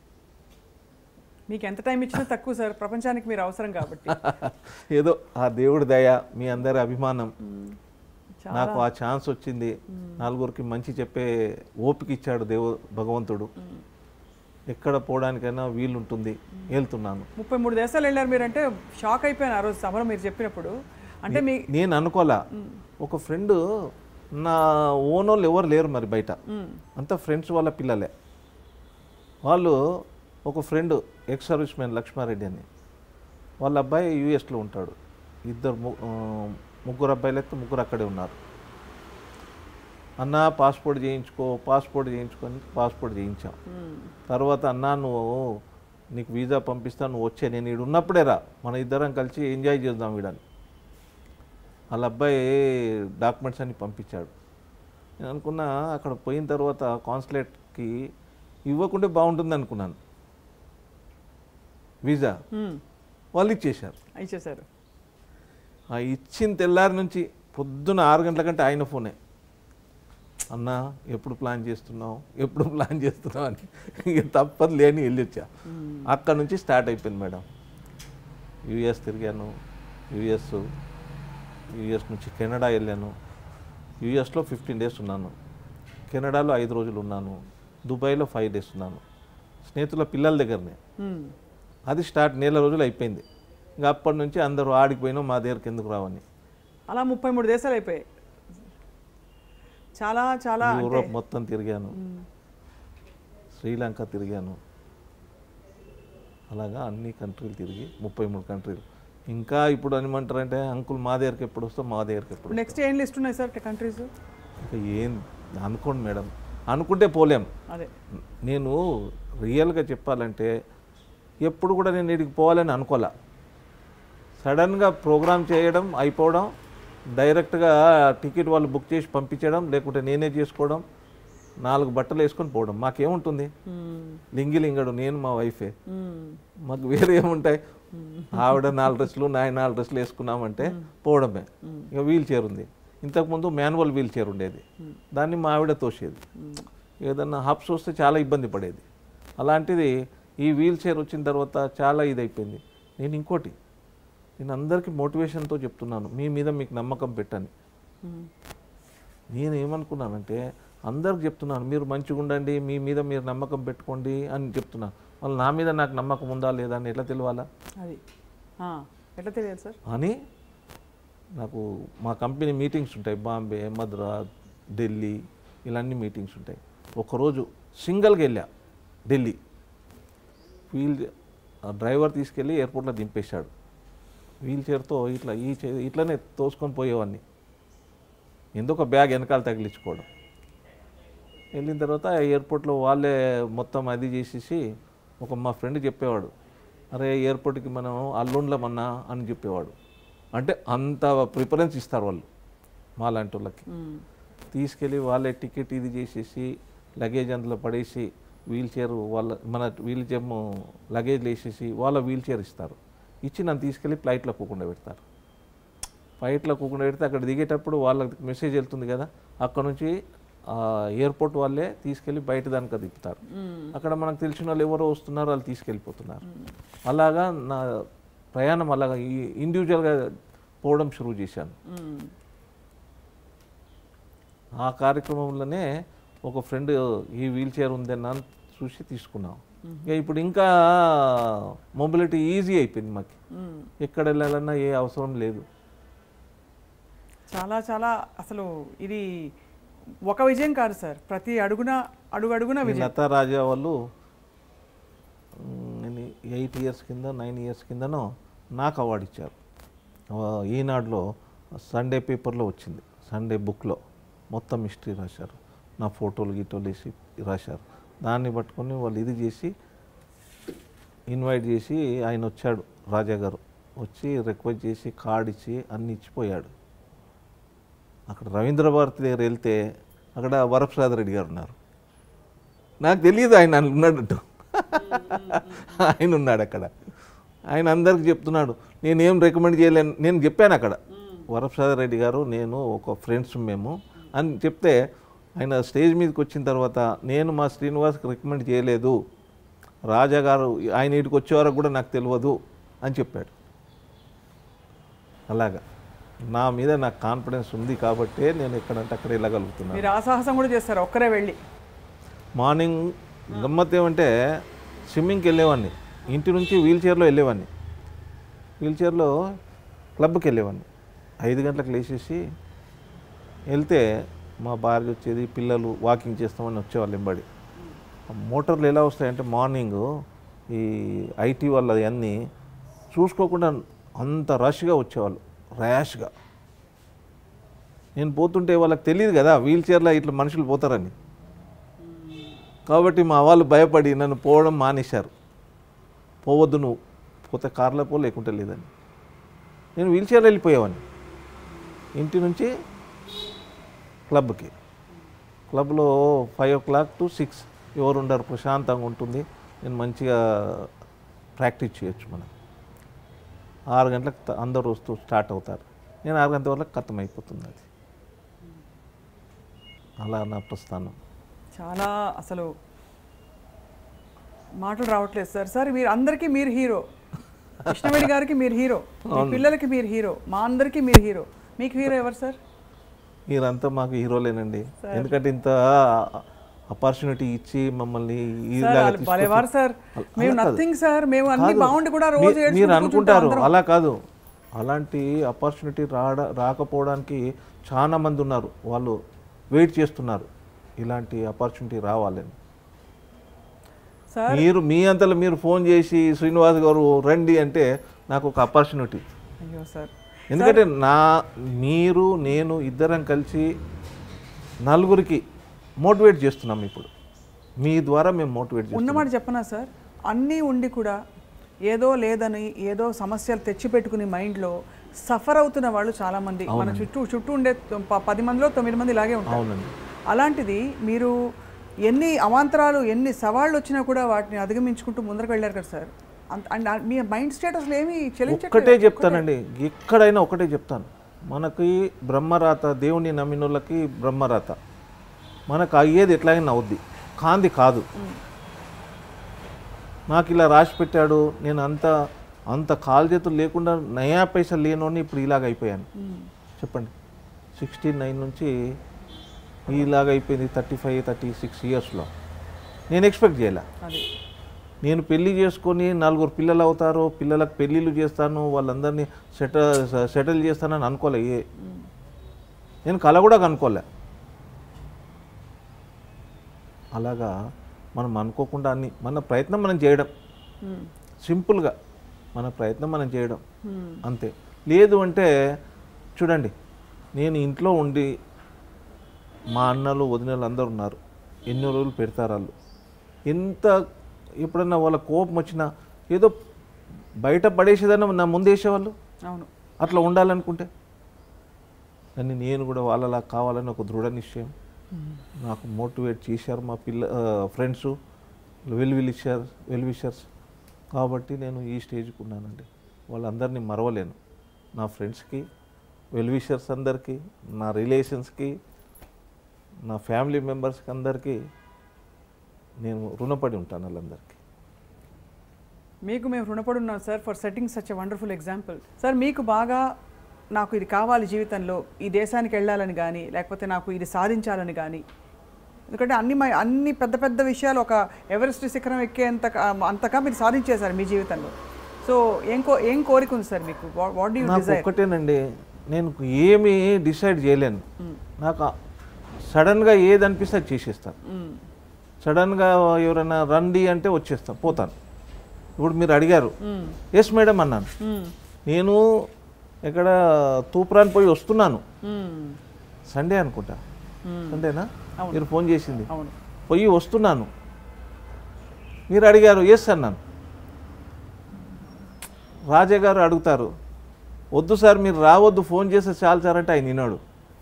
మీకు ఎంత టైం ఇచ్చినా తక్కువ సార్ ప్రపంచానికి మీరు అవసరం కాబట్టి ఏదో ఆ దేవుడి దయ మీ అందరి అభిమానం చాలా నాకు ఆ ఛాన్స్ వచ్చింది నలుగురికి మంచి చెప్పే ఓపిక ఇచ్చాడు దేవు భగవంతుడు ఎక్కడ పోవడానికైనా వీలుంటుంది వెళ్తున్నాను ముప్పై మూడు దేశాలు వెళ్ళారు మీరంటే షాక్ అయిపోయాను ఆ రోజు సభలో మీరు చెప్పినప్పుడు అంటే మీ నేను అనుకోలే ఒక ఫ్రెండ్ నా ఓనోళ్ళు ఎవరు లేరు మరి బయట అంతా ఫ్రెండ్స్ వాళ్ళ పిల్లలే వాళ్ళు ఒక friend ex service man Lakshmareddy అని వాళ్ళ అబ్బాయి యూఎస్లో ఉంటాడు ఇద్దరు ము- ఆ, ముగ్గురు అబ్బాయిలు అయితే ముగ్గురు అక్కడే ఉన్నారు అన్న పాస్పోర్ట్ చేయించుకో పాస్పోర్ట్ చేయించుకొని పాస్పోర్ట్ చేయించాం తర్వాత అన్న నువ్వు నీకు వీసా పంపిస్తాను నువ్వు వచ్చే నేను ఈడు ఉన్నప్పుడే రా మన ఇద్దరం కలిసి ఎంజాయ్ చేద్దాం వీడని వాళ్ళ అబ్బాయి డాక్యుమెంట్స్ అన్ని పంపించాడు నేను అనుకున్నా అక్కడ పోయిన తర్వాత కాన్సులేట్కి ఇవ్వకుంటే బాగుంటుంది అనుకున్నాను వీసా మ్మ్. వాళ్ళు ఇచ్చేశారు ఇచ్చేసారు ఆ ఇచ్చిన తెల్లారి నుంచి పొద్దున ఆరు గంటల కంటే ఆయన ఫోనే అన్న ఎప్పుడు ప్లాన్ చేస్తున్నావు ఎప్పుడు ప్లాన్ చేస్తున్నావు అని ఇక తప్పదు లేని వెళ్ళి వచ్చా అక్కడ నుంచి స్టార్ట్ అయిపోయింది మేడం యుఎస్ తిరిగాను యుఎస్ యుఎస్ నుంచి కెనడా వెళ్ళాను యుఎస్లో ఫిఫ్టీన్ డేస్ ఉన్నాను కెనడాలో ఐదు రోజులు ఉన్నాను దుబాయ్లో ఫైవ్ డేస్ ఉన్నాను స్నేహితుల పిల్లల దగ్గరనే మ్మ్. అది స్టార్ట్ నెల రోజులు అయిపోయింది ఇంకా అప్పటి నుంచి అందరూ ఆడిపోయినా మా దగ్గరికి ఎందుకు రావని అలా ముప్పై మూడు దేశాలు అయిపోయాయి చాలా చాలా అంటే యూరోప్ మొత్తం తిరిగాను శ్రీలంక తిరిగాను అలాగా అన్ని కంట్రీలు తిరిగి ముప్పై మూడు కంట్రీలు ఇంకా ఇప్పుడు ఏమంటారంటే అంకుల్ మా దగ్గరికి ఎప్పుడు వస్తాం మా దగ్గరికి ఎప్పుడు నెక్స్ట్ ఏం లిస్ట్ ఉన్నాయి సార్ కంట్రీస్ ఇంకా ఏం అనుకోండి మేడం అనుకుంటే పోలేం అదే నేను రియల్గా చెప్పాలంటే ఎప్పుడు కూడా నేను ఇక్కడికి పోవాలని అనుకోలే సడన్గా ప్రోగ్రామ్ చేయడం అయిపోవడం డైరెక్ట్గా టికెట్ వాళ్ళు బుక్ చేసి పంపించడం లేకుంటే నేనే చేసుకోవడం నాలుగు బట్టలు వేసుకొని పోవడం మాకేముంటుంది మ్మ్. లింగి లింగడు నేను మా వైఫే మ్మ్. మాకు వేరే ఏముంటాయి ఆవిడ నాలుగు డ్రెస్సులు నాయన నాలుగు డ్రెస్సులు వేసుకున్నామంటే పోవడమే ఇక వీల్ చైర్ ఉంది ఇంతకుముందు మాన్యువల్ వీల్ చైర్ ఉండేది దాన్ని మా ఆవిడ తోసేది ఏదన్నా హబ్స్ వస్తే చాలా ఇబ్బంది పడేది అలాంటిది ఈ వీల్ చైర్ వచ్చిన తర్వాత చాలా ఇది అయిపోయింది నేను ఇంకోటి నేను అందరికీ మోటివేషన్తో చెప్తున్నాను మీ మీద మీకు నమ్మకం పెట్టని నేను ఏమనుకున్నానంటే అందరికి చెప్తున్నాను మీరు మంచిగా ఉండండి మీ మీద మీరు నమ్మకం పెట్టుకోండి అని చెప్తున్నాను వాళ్ళు నా మీద నాకు నమ్మకం ఉందా లేదా అని ఎట్లా తెలియాలా అది ఆ, ఎట్లా తెలియాలి సార్ అని నాకు మా కంపెనీ మీటింగ్స్ ఉంటాయి బాంబే మద్రాస్ ఢిల్లీ ఇలాంటి మీటింగ్స్ ఉంటాయి ఒకరోజు సింగిల్గా వెళ్ళా ఢిల్లీ వీల్ ఆ డ్రైవర్ తీసుకెళ్ళి ఎయిర్పోర్ట్లో దింపేశాడు వీల్ చైర్తో ఇట్లా ఈ చే ఇట్లనే తోసుకొని పోయేవాడిని ఎందుకు బ్యాగ్ వెనకాల తగిలించుకోవడం వెళ్ళిన తర్వాత ఎయిర్పోర్ట్లో వాళ్ళే మొత్తం అది చేసేసి ఒక మా ఫ్రెండ్ చెప్పేవాడు అరే ఎయిర్పోర్ట్కి మనం అల్లుండ్లమన్నా అని చెప్పేవాడు అంటే అంత ప్రిఫరెన్స్ ఇస్తారు వాళ్ళు మా లాంటి వాళ్ళకి తీసుకెళ్ళి వాళ్ళే టికెట్ ఇది చేసేసి లగేజ్ అందులో పడేసి వీల్ చైర్ వాళ్ళ మన వీల్ చైర్ లగేజ్ వేసేసి వాళ్ళ వీల్ చైర్ ఇస్తారు ఇచ్చి నన్ను తీసుకెళ్ళి ఫ్లైట్లో కూకుండా పెడతారు ఫ్లైట్లో కూకుండా పెడితే అక్కడ దిగేటప్పుడు వాళ్ళకి మెసేజ్ వెళ్తుంది కదా అక్కడ నుంచి ఆ, ఎయిర్పోర్ట్ వాళ్ళే తీసుకెళ్ళి బయట దానికి దిప్పుతారు అక్కడ మనకు తెలిసిన వాళ్ళు ఎవరో వస్తున్నారు వాళ్ళు తీసుకెళ్ళిపోతున్నారు అలాగా నా ప్రయాణం అలాగా ఈ ఇండివిజువల్గా పోవడం షురూ చేశాను మ్మ్. ఆ కార్యక్రమంలోనే ఒక ఫ్రెండ్ ఈ వీల్ చైర్ ఉందన్న అని చూసి తీసుకున్నాం ఇక ఇప్పుడు ఇంకా మొబిలిటీ ఈజీ అయిపోయింది మాకు మ్మ్. ఎక్కడ వెళ్ళాలన్నా ఏ అవసరం లేదు చాలా చాలా అసలు ఇది ఒక విజయం కాదు సార్ ప్రతి అడుగున అడుగు అడుగున ఈ విజయం లతా రాజా వాళ్ళు ఎయిట్ ఇయర్స్ కింద నైన్ ఇయర్స్ కిందనో నాకు అవార్డు ఇచ్చారు ఆ, ఈనాడులో సండే పేపర్లో వచ్చింది సండే బుక్లో మొత్తం హిస్టరీ రాశారు నా ఫోటోలు గీటోలు వేసి రాశారు దాన్ని పట్టుకొని వాళ్ళు ఇది చేసి ఇన్వైట్ చేసి ఆయన వచ్చాడు రాజా గారు వచ్చి రిక్వెస్ట్ చేసి కార్డ్ ఇచ్చి అన్ని ఇచ్చిపోయాడు అక్కడ రవీంద్ర భారతి దగ్గర వెళ్తే అక్కడ వరప్రసాద్ రెడ్డి గారు ఉన్నారు నాకు తెలియదు ఆయన అందులో ఉన్నాడట ఆయన ఉన్నాడు అక్కడ ఆయన అందరికి చెప్తున్నాడు నేనేం రికమెండ్ చేయలేను నేను చెప్పాను అక్కడ వరప్రసాద్ రెడ్డి గారు నేను ఒక ఫ్రెండ్స్ మేము అని చెప్తే ఆయన స్టేజ్ మీదకి వచ్చిన తర్వాత నేను మా శ్రీనివాస్కి రికమెండ్ చేయలేదు రాజా గారు ఆయన ఇటుకు వచ్చే వరకు కూడా నాకు తెలియదు అని చెప్పాడు అలాగా నా మీద నాకు కాన్ఫిడెన్స్ ఉంది కాబట్టే నేను ఎక్కడంటే అక్కడ వెళ్ళగలుగుతున్నాను మీరు ఆ సాహసం కూడా చేస్తారు ఒక్కరే వెళ్ళి మార్నింగ్ గమ్మత్ ఏమంటే స్విమ్మింగ్కి వెళ్ళేవాడిని ఇంటి నుంచి వీల్ చైర్లో వెళ్ళేవాడిని వీల్ చైర్లో క్లబ్కి వెళ్ళేవాడిని ఐదు గంటలకు లేచేసి వెళ్తే మా భార్య వచ్చేది పిల్లలు వాకింగ్ చేస్తామని వచ్చేవాళ్ళు ఎంబడి ఆ మోటార్లు ఎలా వస్తాయంటే మార్నింగ్ ఈ ఐటీ వాళ్ళది అన్నీ చూసుకోకుండా అంత రష్గా వచ్చేవాళ్ళు ర్యాష్గా నేను పోతుంటే వాళ్ళకి తెలియదు కదా వీల్ చైర్లో ఇట్లా మనుషులు పోతారని కాబట్టి మా వాళ్ళు భయపడి నన్ను పోవడం మానేశారు పోవద్దు నువ్వు పోతే కార్లో పో లేకుంటే లేదని నేను వీల్ చైర్లో వెళ్ళిపోయేవాడిని ఇంటి నుంచి క్లబ్కి క్లబ్లో five o'clock to six ఎవరు ఉండరు ప్రశాంతంగా ఉంటుంది నేను మంచిగా ప్రాక్టీస్ చేయొచ్చు మనం ఆరు గంటలకు త- అందరూ వస్తూ స్టార్ట్ అవుతారు నేను ఆరు గంటల వరకు ఖతం అయిపోతుంది అది అలా నా ప్రస్థానం చాలా అసలు మాటలు రావట్లేదు సార్ సార్ మీరు అందరికీ మీరు హీరో కృష్ణవేణి గారికి మీరు హీరో మీ పిల్లలకి మీరు హీరో మా అందరికీ మీరు హీరో మీకు హీరో ఎవరు సార్ మీరంతా మాకు హీరోలేనండి ఎందుకంటే ఇంత ఆపర్చునిటీ ఇచ్చి మమ్మల్ని సార్ ఇలాగా వాళ్ళు భలేవారు సార్ అలా మేము కాదు. నథింగ్ సార్ మేము అన్ని కాదు. బాగుండి కూడా రోజు మీ- మీరు ఏడ్చుకుంటూ అనుకుంటారు కూర్చుంటాం అందరం. అలా కాదు అలాంటి ఆపర్చునిటీ రాడ రాకపోవడానికి చాలా మంది ఉన్నారు వాళ్ళు వెయిట్ చేస్తున్నారు ఇలాంటి ఆపర్చునిటీ రావాలని సార్ మీరు మీ అంతలో మీరు ఫోన్ చేసి శ్రీనివాస్ గారు రండి అంటే నాకు ఒక ఆపర్చునిటీ అయ్యో సార్ ఎందుకంటే నా మీరు నేను ఇద్దరం కలిసి నలుగురికి మోటివేట్ చేస్తున్నాం ఇప్పుడు మీ ద్వారా మేము మోటివేట్ చేస్తున్నాం ఉన్నమాట చెప్పనా సార్ అన్నీ ఉండి కూడా ఏదో లేదని ఏదో సమస్యలు తెచ్చిపెట్టుకుని మైండ్లో సఫర్ అవుతున్న వాళ్ళు చాలా మంది మన చుట్టూ చుట్టూ ఉండే తొ- ప- పది మందిలో తొమ్మిది మంది ఇలాగే ఉంటారు అవునండి అలాంటిది మీరు ఎన్ని అవాంతరాలు ఎన్ని సవాళ్ళు వచ్చినా కూడా వాటిని అధిగమించుకుంటూ ముందరకు వెళ్ళారు కదా సార్ అంత అండ్ ఆ- మీ మైండ్ స్టేటస్ ఏమి ఒక్కటే చెప్తానండి ఎక్కడైనా ఒకటే చెప్తాను మనకి బ్రహ్మరాత దేవుని నమ్మినోళ్ళకి బ్రహ్మరాత మనకు అయ్యేది ఎట్లాగైనా అవుద్ది కాంది కాదు నాకు ఇలా రాసి పెట్టాడు నేను అంత అంత కాలు చేతులు లేకుండా నయా పైసలు లేనోని ఇప్పుడు ఇలాగ అయిపోయాను చెప్పండి సిక్స్టీ నైన్ నుంచి ఇలాగ అయిపోయింది థర్టీ ఫైవ్ థర్టీ సిక్స్ ఇయర్స్లో నేను ఎక్స్పెక్ట్ చేయలే అది నేను పెళ్లి చేసుకొని నలుగురు పిల్లలు అవుతారు పిల్లలకు పెళ్ళిళ్ళు చేస్తాను వాళ్ళందరినీ సెటిల్ సెటిల్ చేస్తానని అనుకోలే ఏ నేను కల కూడా కనుక్కోలే అలాగా మనం అనుకోకుండా అన్ని మన ప్రయత్నం మనం చేయడం మ్మ్. సింపుల్గా మన ప్రయత్నం మనం చేయడం అంతే లేదు అంటే చూడండి నేను ఇంట్లో ఉండి మా అన్నలు వదినలు అందరు ఉన్నారు ఎన్నో రోజులు పెడతారు వాళ్ళు ఎంత ఎప్పుడన్నా వాళ్ళ కోపం వచ్చినా ఏదో బయట పడేసేదన్నా నా ముందు వేసేవాళ్ళు అవును అట్లా ఉండాలనుకుంటే కానీ నేను కూడా వాళ్ళలా కావాలని ఒక దృఢ నిశ్చయం నాకు మోటివేట్ చేశారు మా పిల్ల friends well wisher well wishers కాబట్టి నేను ఈ స్టేజ్కి ఉన్నానండి వాళ్ళందరినీ మరవలేను నా ఫ్రెండ్స్కి వెల్ విషర్స్ అందరికీ నా రిలేషన్స్కి నా ఫ్యామిలీ మెంబర్స్కి అందరికీ నేను రుణపడి ఉంటాను వాళ్ళందరికీ మీకు మేము రుణపడి ఉన్నాం sir for setting such a wonderful example sir మీకు బాగా నాకు ఇది కావాలి జీవితంలో ఈ దేశానికి వెళ్ళాలని కానీ లేకపోతే నాకు ఇది సాధించాలని కానీ ఎందుకంటే అన్ని మై- అన్ని పెద్ద పెద్ద విషయాలు ఒక ఎవరెస్ట్ శిఖరం ఎక్కేంత అంతగా మీరు సాధించేశారు మీ జీవితంలో సో ఏం కో ఏం కోరిక ఉంది సార్ మీకు వాట్ డూ నాకు డిజైర్ ఒక్కటేనండి నేను ఏమీ డిసైడ్ చేయలేను నాకు సడన్గా ఏది అనిపిస్తే అది చేసేస్తాను సడన్గా ఎవరైనా రండి అంటే వచ్చేస్తాను పోతాను ఇప్పుడు మీరు అడిగారు ఎస్ మేడం అన్నాను నేను ఇక్కడ తూప్రాన్ పోయి వస్తున్నాను సండే అనుకుంటా సండేనా మీరు ఫోన్ చేసింది అవును పోయి వస్తున్నాను మీరు అడిగారు ఎస్ అన్నాను రాజా గారు అడుగుతారు వద్దు సార్ మీరు రావద్దు ఫోన్ చేస్తే చాలు సార్ అంటే ఆయన విన్నాడు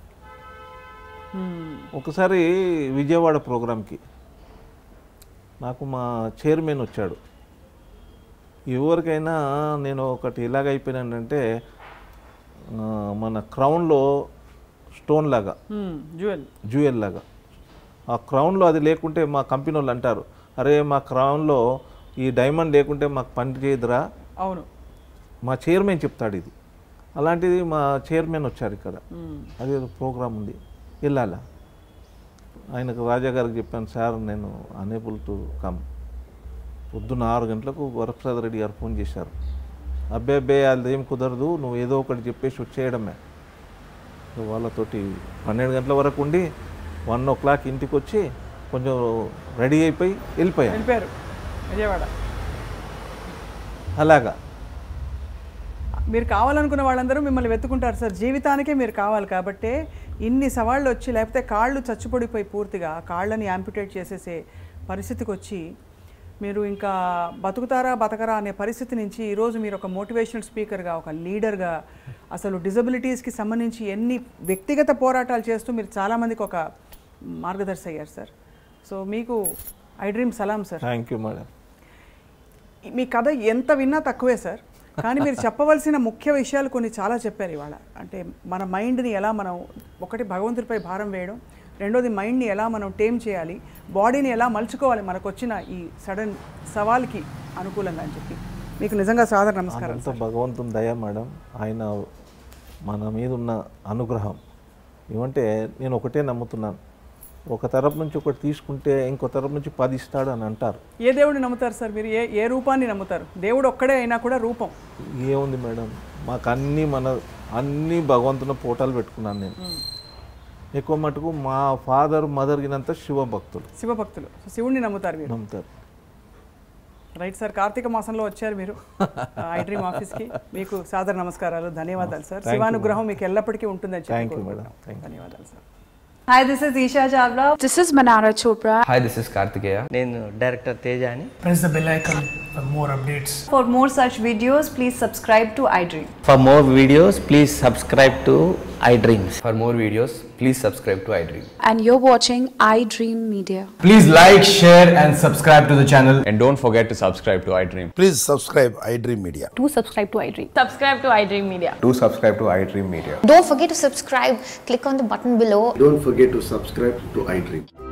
ఒకసారి విజయవాడ ప్రోగ్రాంకి నాకు మా చైర్మన్ వచ్చాడు ఎవరికైనా నేను ఒకటి ఎలాగ అయిపోయినానంటే ఆ, మన క్రౌన్లో స్టోన్ లాగా జ్యువెల్ జ్యువెల్ లాగా ఆ క్రౌన్లో అది లేకుంటే మా కంపెనీ వాళ్ళు అంటారు అరే మా క్రౌన్లో ఈ డైమండ్ లేకుంటే మాకు పని చేయదురా అవును మా చైర్మన్ చెప్తాడు ఇది అలాంటిది మా చైర్మన్ వచ్చారు ఇక్కడ అదే ప్రోగ్రామ్ ఉంది వెళ్ళాలా ఆయనకు రాజా గారికి చెప్పాను సార్ నేను అనేబుల్ టు కమ్ పొద్దున్న ఆరు గంటలకు వరప్రసాద్ రెడ్డి గారు ఫోన్ చేశారు అబ్బే అబ్బే అదేం కుదరదు నువ్వు ఏదో ఒకటి చెప్పేసి వచ్చేయడమే సో వాళ్ళతోటి పన్నెండు గంటల వరకు ఉండి వన్ ఓ క్లాక్ ఇంటికి వచ్చి కొంచెం రెడీ అయిపోయి వెళ్ళిపోయాను వెళ్ళిపోయారు విజయవాడ అలాగా మీరు కావాలనుకున్న వాళ్ళందరూ మిమ్మల్ని వెతుకుంటారు సార్ జీవితానికే మీరు కావాలి కాబట్టే ఇన్ని సవాళ్ళు వచ్చి లేకపోతే కాళ్ళు చచ్చుపడిపోయి పూర్తిగా కాళ్ళని యాంపిటేట్ చేసేసే పరిస్థితికి వచ్చి మీరు ఇంకా బతుకుతారా బతకరా అనే పరిస్థితి నుంచి ఈరోజు మీరు ఒక మోటివేషనల్ స్పీకర్గా ఒక లీడర్గా అసలు డిజబిలిటీస్కి సంబంధించి ఎన్ని వ్యక్తిగత పోరాటాలు చేస్తూ మీరు చాలామందికి ఒక మార్గదర్శి అయ్యారు సార్ సో మీకు ఐ డ్రీమ్ సలాం సార్ థ్యాంక్ యూ మేడం మీ కథ ఎంత విన్నా తక్కువే సార్ కానీ మీరు చెప్పవలసిన ముఖ్య విషయాలు కొన్ని చాలా చెప్పారు ఇవాళ అంటే మన మైండ్ని ఎలా మనం ఒకటి భగవంతుడిపై భారం వేయడం రెండోది మైండ్ని ఎలా మనం టేమ్ చేయాలి బాడీని ఎలా మలుచుకోవాలి మనకు వచ్చిన ఈ సడన్ సవాల్కి అనుకూలంగా అని చెప్పి మీకు నిజంగా సాదర నమస్కారం అదంతా భగవంతుని దయ మేడం ఆయన మన మీద ఉన్న అనుగ్రహం ఏమంటే నేను ఒకటే నమ్ముతున్నాను ఒక తరపు నుంచి ఒకటి తీసుకుంటే ఇంకో తరపు నుంచి పది ఇస్తాడు అని అంటారు ఏ దేవుడిని నమ్ముతారు సార్ మీరు ఏ ఏ రూపాన్ని నమ్ముతారు దేవుడు ఒక్కడే అయినా కూడా రూపం ఏముంది మేడం మాకు అన్నీ మన అన్నీ భగవంతుని పోటాలు పెట్టుకున్నాను నేను ఎక్కువ మటుకు మా ఫాదర్ మదర్గినంత శివ భక్తులు శివభక్తులు సో శివుణ్ణి నమ్ముతారు మీరు నమ్ముతారు రైట్ సార్ కార్తీక మాసంలో వచ్చారు మీరు ఐ డ్రీమ్ ఆఫీస్కి మీకు సాదర నమస్కారాలు ధన్యవాదాలు సార్ శివానుగ్రహం మీకు ఎల్లప్పటికీ ఉంటుందని చెప్పి థ్యాంక్ యూ కోరుకుంటున్నాం. మేడం థ్యాంక్ ధన్యవాదాలు sir Hi, this is Isha Chavla. This is Manara Chopra. Hi this is Karthikeya నేను డైరెక్టర్ తేజ అని press the bell icon for more updates. For more such videos, please subscribe to iDream. For more videos please subscribe to iDreams for more videos please subscribe to iDream And you're watching iDream Media. Please like, share, and subscribe to the channel. And don't forget to subscribe to iDream Please subscribe iDream Media. Do subscribe to iDream. Subscribe to iDream Media. To subscribe to iDream media Don't forget to subscribe. Click on the button below Don't forget to subscribe to iDream.